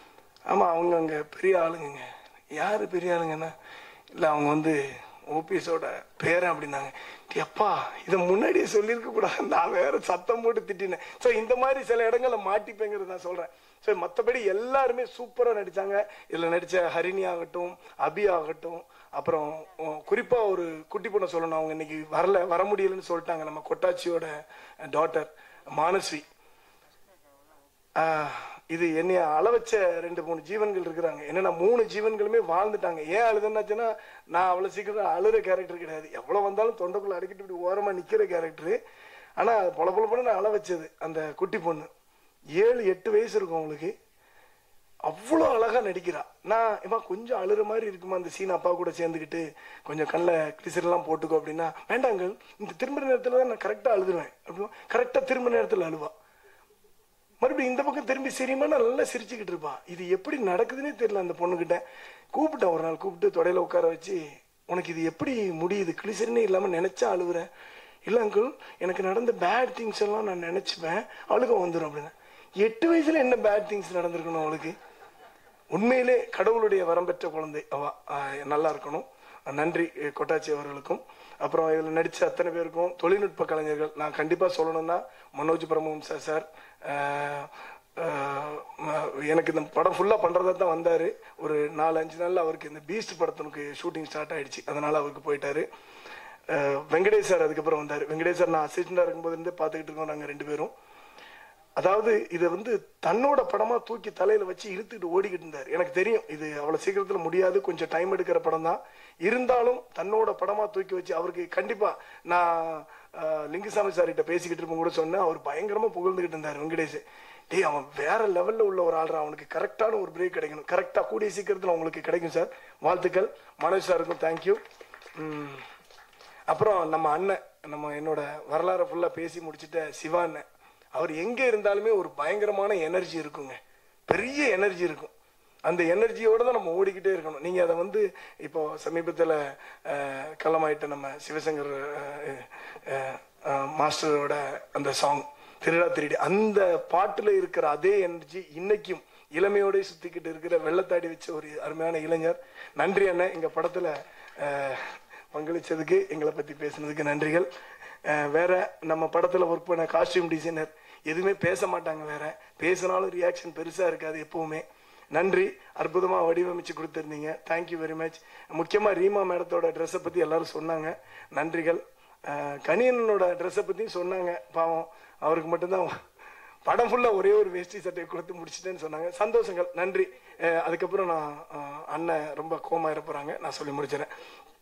ஆமா அவங்க அங்க பெரிய ஆளுங்க யாரு பெரிய ஆளுங்கன்னா இல்ல அவங்க வந்து ஓபிஎஸோட பேரன் அப்படின்னாங்க டேய் அப்பா இதை முன்னாடியே சொல்லியிருக்க கூடாது நான் வேற சத்தம் போட்டு திட்டினேன் ஸோ இந்த மாதிரி சில இடங்கள்ல மாட்டிப்பேங்கிறது நான் சொல்றேன் ஸோ மற்றபடி எல்லாருமே சூப்பரா நடிச்சாங்க இதுல நடிச்ச ஹரிணி ஆகட்டும் அபி ஆகட்டும் அப்புறம் உம், குறிப்பா ஒரு குட்டி பொண்ணை சொல்லணும் அவங்க இன்னைக்கு வரல வர முடியலன்னு சொல்லிட்டாங்க நம்ம கொட்டாச்சியோட டாட்டர் மானஸ்வி ஆஹ், இது என்னைய அள வச்ச ரெண்டு மூணு ஜீவன்கள் இருக்கிறாங்க என்னன்னா மூணு ஜீவன்களுமே வாழ்ந்துட்டாங்க ஏன் அழுதுன்னாச்சுன்னா நான் அவ்வளவு சீக்கிரம் அழுற கேரக்டர் கிடையாது எவ்வளவு வந்தாலும் தொண்டைக்குள்ள அடிக்கிட்டு இப்படி ஓரமா நிக்கிற கேரக்டர் ஆனா பொல பொல பொல அழ வச்சது அந்த குட்டி பொண்ணு ஏழு எட்டு வயசு இருக்கும் அவங்களுக்கு அவ்வளோ அழகா நடிக்கிறா நான் ஏமா கொஞ்சம் அழுற மாதிரி இருக்குமா அந்த சீன் அப்பா கூட சேர்ந்துக்கிட்டு கொஞ்சம் கண்ணில் கிளிசர்லாம் போட்டுக்கோ அப்படின்னா வேண்டாங்கள் இந்த திரும்ப நேரத்தில் தான் நான் கரெக்டாக அழுதுருவேன் அப்படின்னா கரெக்டாக திரும்ப நேரத்தில் அழுவா மறுபடியும் இந்த பக்கம் திரும்பி சிரிமா நல்லா சிரிச்சுக்கிட்டு இருப்பா இது எப்படி நடக்குதுன்னே தெரியல அந்த பொண்ணுகிட்ட கூப்பிட்டேன் ஒரு நாள் கூப்பிட்டு தொடையில உட்கார வச்சு உனக்கு இது எப்படி முடியுது கிளிசரினே இல்லாம நினைச்சா அழுகுறேன் இல்ல அங்கிள் எனக்கு நடந்த பேட் திங்ஸ் எல்லாம் நான் நினைச்சுப்பேன் அழுக வந்துடும் அப்படின்னு எட்டு வயசுல என்ன பேட் திங்ஸ் நடந்திருக்கணும் அவளுக்கு உண்மையிலே கடவுளுடைய வரம் பெற்ற குழந்தை அவ ஆஹ் நல்லா இருக்கணும் நன்றி அஹ் கொட்டாச்சி அவர்களுக்கும் அப்புறம் இதில் நடித்த அத்தனை பேருக்கும் தொழில்நுட்ப கலைஞர்கள் நான் கண்டிப்பாக சொல்லணும்னா மனோஜ் பிரமஹம்சா சார் ஆஹ் ஆஹ் ம- எனக்கு இந்த படம் ஃபுல்லாக பண்ணுறதா தான் வந்தார் ஒரு நாலு அஞ்சு நாளில் அவருக்கு இந்த பீஸ்ட் படத்தினுக்கு ஷூட்டிங் ஸ்டார்ட் ஆயிடுச்சு அதனால் அவருக்கு போயிட்டாரு ஆஹ் வெங்கடேஷ் சார் அதுக்கப்புறம் வந்தார் வெங்கடேஷ் சார் நான் அசிஸ்டண்டாக இருக்கும்போது இருந்தே பார்த்துக்கிட்டு இருக்கோம் நாங்கள் ரெண்டு பேரும் அதாவது இதை வந்து தன்னோட படமா தூக்கி தலையில வச்சு இழுத்துட்டு ஓடிக்கிட்டு இருந்தார் எனக்கு தெரியும் இது அவ்வளவு சீக்கிரத்துல முடியாது கொஞ்சம் டைம் எடுக்கிற படம் தான் இருந்தாலும் தன்னோட படமா தூக்கி வச்சு அவருக்கு கண்டிப்பா நான் ஆஹ், லிங்குசாமி சார் கிட்ட பேசிக்கிட்டு இருப்போம் கூட சொன்னேன் அவர் பயங்கரமா புகழ்ந்துகிட்டு இருந்தார் வெங்கடேஷ் டேய் அவன் வேற லெவல்ல உள்ள ஒரு ஆள்ரா அவனுக்கு கரெக்டான ஒரு பிரேக் கிடைக்கணும் கரெக்டா கூடிய சீக்கிரத்துல உங்களுக்கு கிடைக்கும் சார் வாழ்த்துக்கள் மனோஜ் சாருக்கும் தேங்க்யூ அப்புறம் நம்ம அண்ணன் நம்ம என்னோட வரலாறை ஃபுல்லா பேசி முடிச்சிட்ட சிவா அண்ணன் அவர் எங்க இருந்தாலுமே ஒரு பயங்கரமான எனர்ஜி இருக்குங்க பெரிய எனர்ஜி இருக்கும் அந்த எனர்ஜியோட தான் நம்ம ஓடிக்கிட்டே இருக்கணும் நீங்க அதை வந்து இப்போ சமீபத்தில் களமாயிட்ட நம்ம சிவசங்கர் அஹ், அஹ், அஹ், மாஸ்டரோட அந்த சாங் திருடா திருடி அந்த பாட்டுல இருக்கிற அதே எனர்ஜி இன்னைக்கும் இளமையோட சுத்திக்கிட்டு இருக்கிற வெள்ளத்தாடி வச்ச ஒரு அருமையான இளைஞர் நன்றி அண்ணன் எங்க படத்துல அஹ், பங்களிச்சதுக்கு எங்களை பத்தி பேசுனதுக்கு நன்றிகள் அஹ், வேற நம்ம படத்துல ஒர்க் பண்ண காஸ்டியூம் டிசைனர் எதுவுமே பேச மாட்டாங்க வேற பேசினாலும் ரியாக்ஷன் பெருசா இருக்காது எப்பவுமே நன்றி அற்புதமாக வடிவமைச்சு கொடுத்துருந்தீங்க தேங்க்யூ வெரி மச் முக்கியமாக ரீமா மேடத்தோட ட்ரெஸ்ஸை பற்றி எல்லாரும் சொன்னாங்க நன்றிகள் அஹ், கணியனோட ட்ரெஸ்ஸை பற்றியும் சொன்னாங்க பாவம் அவருக்கு மட்டும்தான் படம் ஃபுல்லாக ஒரே ஒரு வேஷ்டி சட்டையை கொடுத்து முடிச்சிட்டேன்னு சொன்னாங்க சந்தோஷங்கள் நன்றி அஹ், அதுக்கப்புறம் நான் அஹ், அண்ணன் ரொம்ப கோமா இருப்பறாங்க நான் சொல்லி முடிச்சிடறேன்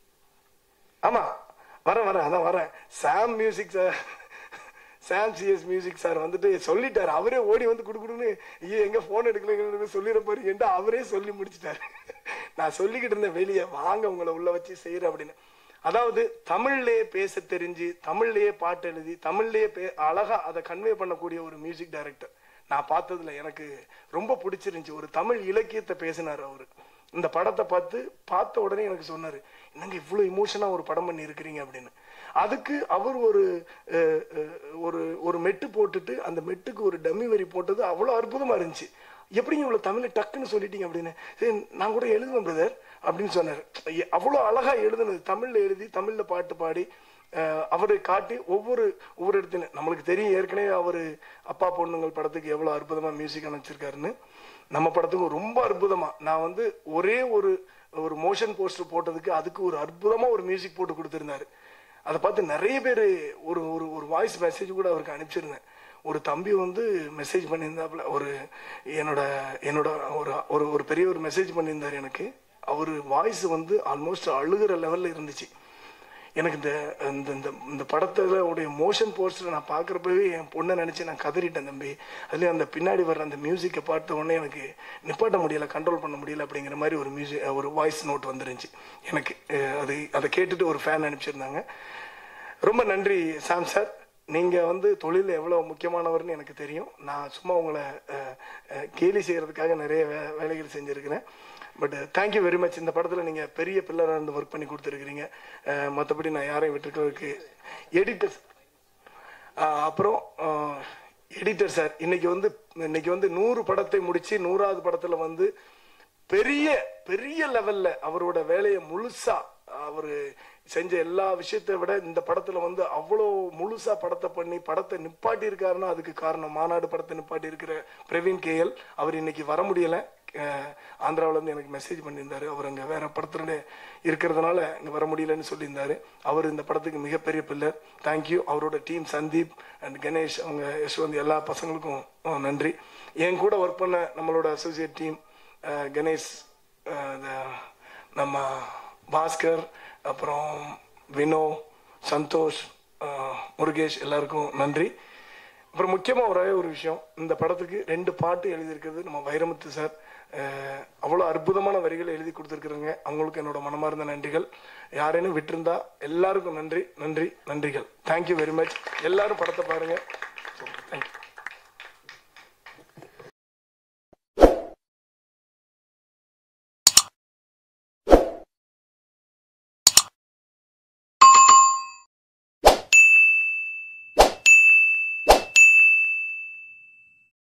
ஆமா வரேன் வரேன் அதான் வரேன் Sam music sir Sam CS music sir வந்துட்டு சொல்லிட்டாரு அவரே ஓடி வந்து குடுக்குடுன்னு ஐயோ எங்க போன் எடுக்கலங்கிறது சொல்லிட போறீங்கன்ட்டு அவரே சொல்லி முடிச்சிட்டாரு நான் சொல்லிக்கிட்டு இருந்தேன் வெளியே வாங்க உங்களை உள்ள வச்சு செய்யறேன் அப்படின்னு அதாவது தமிழ்லயே பேச தெரிஞ்சு தமிழ்லயே பாட்டு எழுதி தமிழ்லயே பே அழகா அதை கன்வே பண்ணக்கூடிய ஒரு மியூசிக் டைரக்டர் நான் பார்த்ததுல எனக்கு ரொம்ப பிடிச்சிருந்துச்சு ஒரு தமிழ் இலக்கியத்தை பேசினார் அவரு இந்த படத்தை பார்த்து பார்த்த உடனே எனக்கு சொன்னாரு என்னங்க இவ்வளவு இமோஷனா ஒரு படம் பண்ணி இருக்கிறீங்க அப்படின்னு அதுக்கு அவர் ஒரு அஹ், அஹ், ஒரு ஒரு மெட்டு போட்டுட்டு அந்த மெட்டுக்கு ஒரு டம்மி வரி போட்டது அவ்வளோ அற்புதமா இருந்துச்சு எப்படிங்க இவ்வளவு தமிழை டக்குன்னு சொல்லிட்டீங்க அப்படின்னு சரி நான் கூட எழுதுவேன் பிரதர் அப்படின்னு சொன்னார் அவ்வளோ அழகா எழுதுனது தமிழ்ல எழுதி தமிழ்ல பாட்டு பாடி அஹ், அவரை காட்டி ஒவ்வொரு ஒவ்வொரு இடத்துல நம்மளுக்கு தெரியும் ஏற்கனவே அவர் அப்பா பொண்ணுங்கள் படத்துக்கு எவ்வளோ அற்புதமா மியூசிக் அமைச்சிருக்காருன்னு நம்ம படத்துக்கு ரொம்ப அற்புதமா நான் வந்து ஒரே ஒரு ஒரு மோஷன் போஸ்டர் போட்டதுக்கு அதுக்கு ஒரு அற்புதமா ஒரு மியூசிக் போட்டு கொடுத்திருந்தாரு அதை பார்த்து நிறைய பேர் ஒரு ஒரு ஒரு வாய்ஸ் மெசேஜ் கூட அவருக்கு அனுப்பிச்சிருந்தேன் ஒரு தம்பி வந்து மெசேஜ் பண்ணியிருந்தாப்புல ஒரு என்னோட என்னோட ஒரு ஒரு ஒரு பெரிய ஒரு மெசேஜ் பண்ணியிருந்தார் எனக்கு அவர் வாய்ஸ் வந்து ஆல்மோஸ்ட் அழுகிற லெவல்ல இருந்துச்சு எனக்கு இந்த இந்த இந்த இந்த படத்துல உடைய மோஷன் போஸ்டர் நான் பார்க்குறப்பவே என் பொண்ணை நினச்சி நான் கதறிட்டேன் தம்பி அதுலேயும் அந்த பின்னாடி வர்ற அந்த மியூசிக்கை பார்த்த உடனே எனக்கு நிப்பாட்ட முடியல கண்ட்ரோல் பண்ண முடியல அப்படிங்கிற மாதிரி ஒரு மியூசிக் ஒரு வாய்ஸ் நோட் வந்துருந்துச்சு எனக்கு அஹ் அது அதை கேட்டுட்டு ஒரு ஃபேன் அனுப்பிச்சிருந்தாங்க ரொம்ப நன்றி சாம் சார் நீங்கள் வந்து தொழிலில் எவ்வளோ முக்கியமானவர்னு எனக்கு தெரியும் நான் சும்மா உங்களை அஹ், அஹ், கேலி செய்கிறதுக்காக நிறைய வே வேலைகள் செஞ்சுருக்கிறேன் பட் தேங்க்யூ வெரி மச் இந்த படத்தில் நீங்கள் பெரிய பில்லராக இருந்து ஒர்க் பண்ணி கொடுத்துருக்கிறீங்க மற்றபடி நான் யாரையும் விட்டுருக்கிறதுக்கு எடிட்டர்ஸ் அப்புறம் எடிட்டர் சார் இன்னைக்கு வந்து இன்னைக்கு வந்து நூறு படத்தை முடிச்சு நூறாவது படத்தில் வந்து பெரிய பெரிய லெவல்ல அவரோட வேலையை முழுசா அவரு செஞ்ச எல்லா விஷயத்தை விட இந்த படத்துல வந்து அவ்வளோ முழுசா படத்தை பண்ணி படத்தை நிப்பாட்டி இருக்காருன்னா அதுக்கு காரணம் மாநாடு படத்தை நிப்பாட்டி இருக்கிற பிரவீன் கேஎல் அவர் இன்னைக்கு வர முடியல அஹ், ஆந்திராவுல இருந்து எனக்கு மெசேஜ் பண்ணியிருந்தாரு அவர் அங்க வேற படத்துல இருக்கிறதுனால இங்க வர முடியலன்னு சொல்லியிருந்தாரு அவர் இந்த படத்துக்கு மிகப்பெரிய பில்லர் தேங்க்யூ அவரோட டீம் சந்தீப் அண்ட் கணேஷ் அவங்க யஷ்வந்த் எல்லா பசங்களுக்கும் அஹ், நன்றி என் கூட ஒர்க் பண்ண நம்மளோட அசோசியேட் டீம் கணேஷ் அஹ், the- நம்ம பாஸ்கர் அப்புறம் வினோ சந்தோஷ் அஹ், முருகேஷ் எல்லாருக்கும் நன்றி அப்புறம் முக்கியமாக ஒரே ஒரு விஷயம் இந்த படத்துக்கு ரெண்டு பாட்டு எழுதியிருக்கிறது நம்ம வைரமுத்து சார் அஹ், அவ்வளோ அற்புதமான வரிகள் எழுதி கொடுத்துருக்குறங்க அவங்களுக்கு என்னோட மனமார்ந்த நன்றிகள் யாரேனும் விட்டிருந்தா எல்லாருக்கும் நன்றி நன்றி நன்றிகள் தேங்க்யூ வெரி மச் எல்லாரும் படத்தை பாருங்க